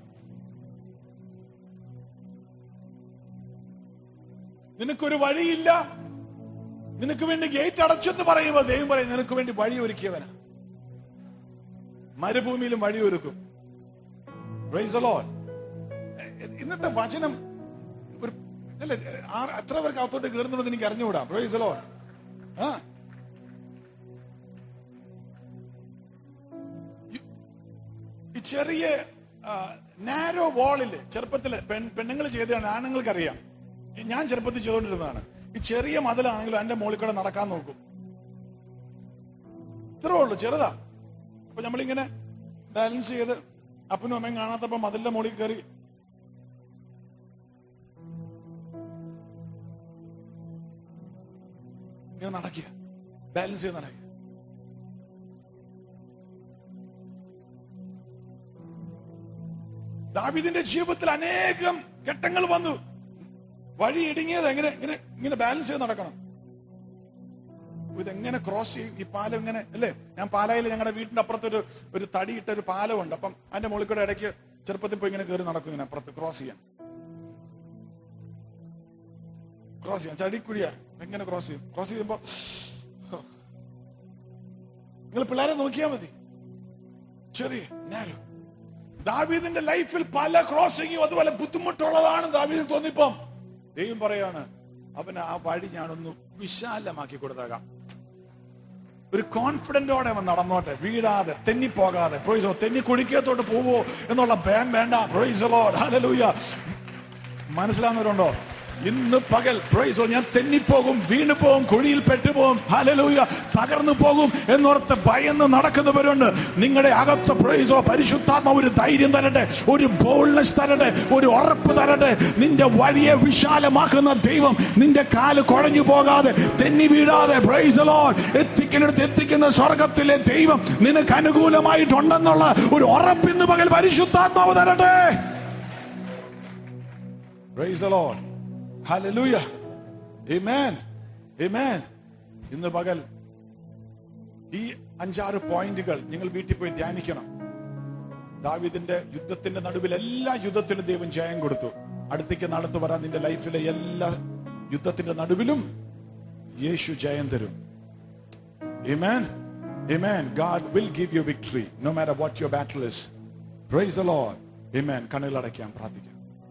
നിനക്കൊരു വഴിയില്ല നിനക്ക് വേണ്ടി ഗേറ്റ് അടച്ചെന്ന് പറയുമ്പോൾ ദൈവം പറയും നിനക്ക് വേണ്ടി വഴി ഒരുക്കിയവനാ മരുഭൂമിയിലും വഴി ഒരുക്കും Praise the Lord. ഇന്നത്തെ വചനം ഒരു അല്ലേ ആ- എത്ര പേർക്ക് അകത്തോട്ട് കയറുന്നുണ്ടെന്ന് എനിക്ക് അറിഞ്ഞുകൂടാ പ്രൈസ് ലോഡ് ആ ഈ- ഈ ചെറിയ നാരോ വാളില് ചെറുപ്പത്തില് പെൺ പെണ്ണുങ്ങൾ ചെയ്തതാണ് ആണുങ്ങൾക്ക് അറിയാം ഈ ഞാൻ ചെറുപ്പത്തിൽ ചെയ്തുകൊണ്ടിരുന്നതാണ് ഈ ചെറിയ മതിലാണെങ്കിലും എന്റെ മുകളിൽ കൂടെ നടക്കാൻ നോക്കും ഇത്രേ ഉള്ളൂ ചെറുതാ അപ്പൊ നമ്മളിങ്ങനെ ബാലൻസ് ചെയ്ത് അപ്പനും അമ്മയും കാണാത്തപ്പോ മതിലിന്റെ മുകളിൽ കയറി ഇങ്ങനെ നടക്കുക ബാലൻസ് ചെയ്ത് നടക്കുക ദാവിദിന്റെ ജീവിതത്തിൽ അനേകം ഘട്ടങ്ങൾ വന്നു വഴി ഇടുങ്ങിയത് എങ്ങനെ ഇങ്ങനെ ഇങ്ങനെ ബാലൻസ് ചെയ്ത് നടക്കണം ഇതെങ്ങനെ ക്രോസ് ചെയ്യും ഈ പാലം ഇങ്ങനെ അല്ലേ ഞാൻ പാലായിൽ ഞങ്ങളുടെ വീടിന്റെ അപ്പുറത്ത് ഒരു ഒരു തടിയിട്ട ഒരു പാലമുണ്ട് അപ്പം അതിന്റെ മുകളിൽ കൂടെ ഇടയ്ക്ക് ചെറുപ്പത്തിൽ പോയി ഇങ്ങനെ കയറി നടക്കും ഇങ്ങനെ അപ്പുറത്ത് ക്രോസ് ചെയ്യാൻ ക്രോസ് ചെയ്യാം ചടിക്കുഴിയാ എങ്ങനെ ക്രോസ് ചെയ്യും ക്രോസ് ചെയ്യുമ്പോ നിങ്ങൾ പിള്ളേരെ നോക്കിയാൽ മതി ചെറിയ ഞാനോ ദാവീദിന്റെ ലൈഫിൽ പല ക്രോസിങ്ങും അതുപോലെ ബുദ്ധിമുട്ടുള്ളതാണ് ദാവീദിന് തോന്നിപ്പം ദൈവം പറയാണ് അവന് ആ വഴി ഞാനൊന്ന് വിശാലമാക്കി കൊടുത്തേക്കാം ഒരു കോൺഫിഡന്റോടെ അവൻ നടന്നോട്ടെ വീഴാതെ തെന്നിപ്പോകാതെ പ്രൊയ്സോ തെന്നി കുഴിക്കത്തോട്ട് പോവോ എന്നുള്ള ഭയം വേണ്ട പ്രൊയ്സലോ ഹലലൂയ മനസ്സിലാവുന്നവരുണ്ടോ ഇന്ന് പകൽ പ്രൈസോ ഞാൻ തെന്നിപ്പോകും വീണു പോകും കുഴിയിൽ പെട്ടുപോകും ഹലലൂയ തകർന്നു പോകും എന്നോർത്ത് ഭയന്ന് നടക്കുന്നവരുണ്ട് നിങ്ങളുടെ അകത്ത് പ്രൈസോ പരിശുദ്ധാത്മ ഒരു ധൈര്യം തരട്ടെ ഒരു ബോൾനെസ് തരട്ടെ ഒരു ഉറപ്പ് തരട്ടെ നിന്റെ വഴിയെ വിശാലമാക്കുന്ന ദൈവം നിന്റെ കാല് കുഴഞ്ഞു പോകാതെ തെന്നി വീഴാതെ പ്രൈസലോ എത്തിക്കുന്നിടത്ത് എത്തിക്കുന്ന സ്വർഗത്തിലെ ദൈവം നിനക്ക് അനുകൂലമായിട്ടുണ്ടെന്നുള്ള ഒരു ഉറപ്പിന്ന് പകൽ പരിശുദ്ധാത്മാവ് തരട്ടെ Praise the Lord. Hallelujah. Amen. Amen. ഇന്ന് പകൽ ഈ അഞ്ചാറ് പോയിന്റുകൾ നിങ്ങൾ വീട്ടിൽ പോയി ധ്യാനിക്കണം ദാവിദിന്റെ യുദ്ധത്തിന്റെ നടുവിൽ എല്ലാ യുദ്ധത്തിലും ദൈവം ജയം കൊടുത്തു അടുത്തേക്ക് നടത്തു വരാൻ നിന്റെ ലൈഫിലെ എല്ലാ യുദ്ധത്തിന്റെ നടുവിലും യേശു ജയം തരും Amen. Amen. God will give you victory no matter what your battle is. Praise the Lord. Amen. കണ്ണുകളടയ്ക്കാം പ്രാർത്ഥിക്കാം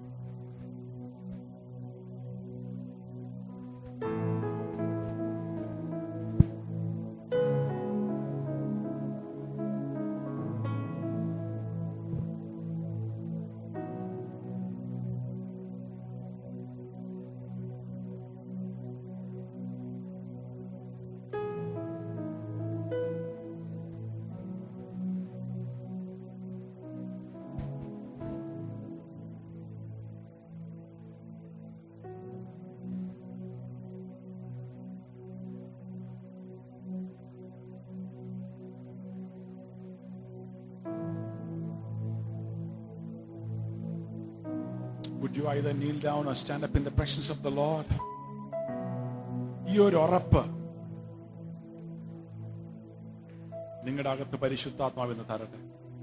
Would you either kneel down or stand up in the presence of the Lord? ഈ ഒരു ഉറപ്പ് നിങ്ങളുടെ അകത്ത് പരിശുദ്ധാത്മാവിന് തരട്ടെ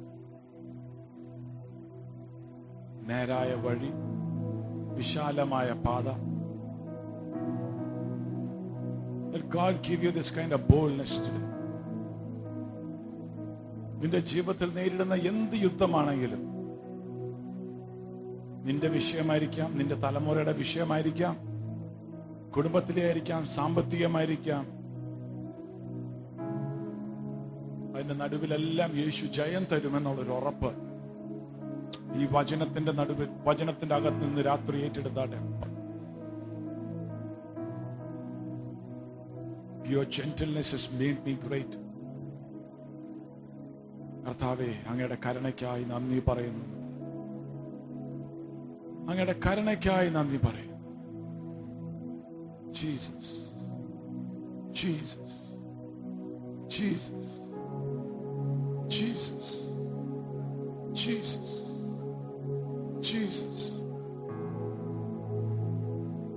നേരായ വഴി വിശാലമായ പാത Let God give you this kind of boldness today. നിന്റെ ജീവിതത്തിൽ നേരിടുന്ന എന്ത് യുദ്ധമാണെങ്കിലും നിന്റെ വിഷയമായിരിക്കാം നിന്റെ തലമുറയുടെ വിഷയമായിരിക്കാം കുടുംബത്തിലെ ആയിരിക്കാം സാമ്പത്തികമായിരിക്കാം അതിന്റെ നടുവിലെല്ലാം യേശു ജയം തരുമെന്നുള്ളൊരു ഉറപ്പ് ഈ വചനത്തിന്റെ നടുവിൽ വചനത്തിന്റെ അകത്ത് നിന്ന് രാത്രി ഏറ്റെടുത്താട്ടെ your gentleness has made me great കർത്താവെ അങ്ങയുടെ കരുണയ്ക്കായി നന്ദി പറയുന്നു അങ്ങയുടെ കരുണയ്ക്കായി നന്ദി പറയും Jesus Jesus Jesus Jesus Jesus Jesus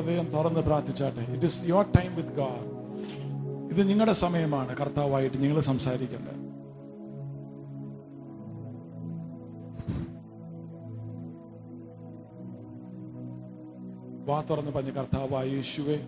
ഹൃദയം തുറന്ന് പ്രാർത്ഥിച്ചാട്ടെ it is your time with God ഇത് നിങ്ങളുടെ സമയമാണ് കർത്താവായിട്ട് നിങ്ങൾ സംസാരിക്കേണ്ടത് വാ തുറന്ന് പറഞ്ഞ കർത്താവായ യേശുവേ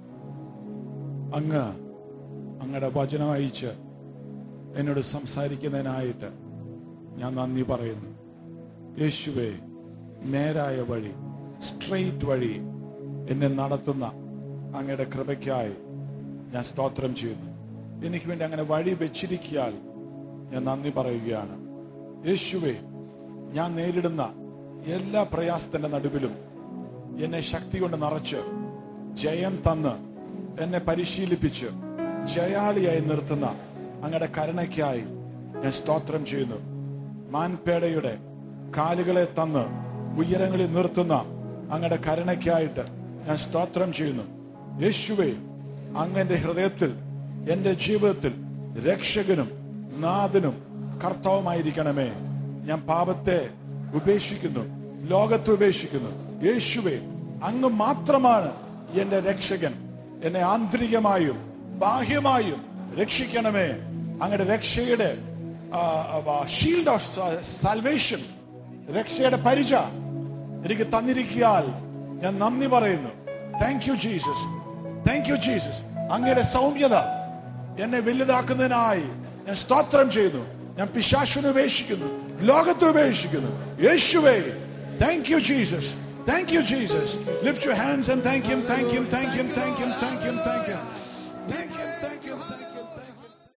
അങ്ങ് അങ്ങയുടെ വചനം അയച്ച് എന്നോട് സംസാരിക്കുന്നതിനായിട്ട് ഞാൻ നന്ദി പറയുന്നു യേശുവേ നേരായ വഴി സ്ട്രെയിറ്റ് വഴി എന്നെ നടത്തുന്ന അങ്ങയുടെ കൃപയ്ക്കായി ഞാൻ സ്തോത്രം ചെയ്യുന്നു എനിക്ക് വേണ്ടി അങ്ങനെ വഴി വെച്ചിരിക്കിയാൽ ഞാൻ നന്ദി പറയുകയാണ് യേശുവേ ഞാൻ നേരിടുന്ന എല്ലാ പ്രയാസത്തിന്റെ നടുവിലും എന്നെ ശക്തി കൊണ്ട് നിറച്ച് ജയം തന്ന് എന്നെ പരിശീലിപ്പിച്ച് ജയാളിയായി നിർത്തുന്ന അങ്ങയുടെ കരുണയ്ക്കായി ഞാൻ സ്തോത്രം ചെയ്യുന്നു മാൻപേടയുടെ കാലുകളെ തന്ന് ഉയരങ്ങളിൽ നിർത്തുന്ന അങ്ങയുടെ കരുണയ്ക്കായിട്ട് ഞാൻ സ്തോത്രം ചെയ്യുന്നു യേശുവെ അങ്ങന്റെ ഹൃദയത്തിൽ എന്റെ ജീവിതത്തിൽ രക്ഷകനും നാഥനും കർത്താവുമായിരിക്കണമേ ഞാൻ പാപത്തെ ഉപേക്ഷിക്കുന്നു ലോകത്തെ ഉപേക്ഷിക്കുന്നു യേശുവെ അങ്ങ് മാത്രമാണ് എന്റെ രക്ഷകൻ എന്നെ ആന്തരികമായും ബാഹ്യമായും രക്ഷിക്കണമേ അങ്ങയുടെ രക്ഷയുടെ ഷീൽഡ് ഓഫ് സാൽവേഷൻ രക്ഷയുടെ പരിച എനിക്ക് തന്നിരിക്കിയാൽ ഞാൻ നന്ദി പറയുന്നു thank you Jesus thank you Jesus അങ്ങയുടെ സൗമ്യത എന്നെ വലുതാക്കുന്നതിനായി ഞാൻ സ്തോത്രം ചെയ്യുന്നു ഞാൻ പിശാശുനെ ഉപേക്ഷിക്കുന്നു ലോകത്തെ ഉപേക്ഷിക്കുന്നു യേശുവേ thank you Jesus thank you Jesus lift you hands and thank him thank him thank him thank him thank him thank him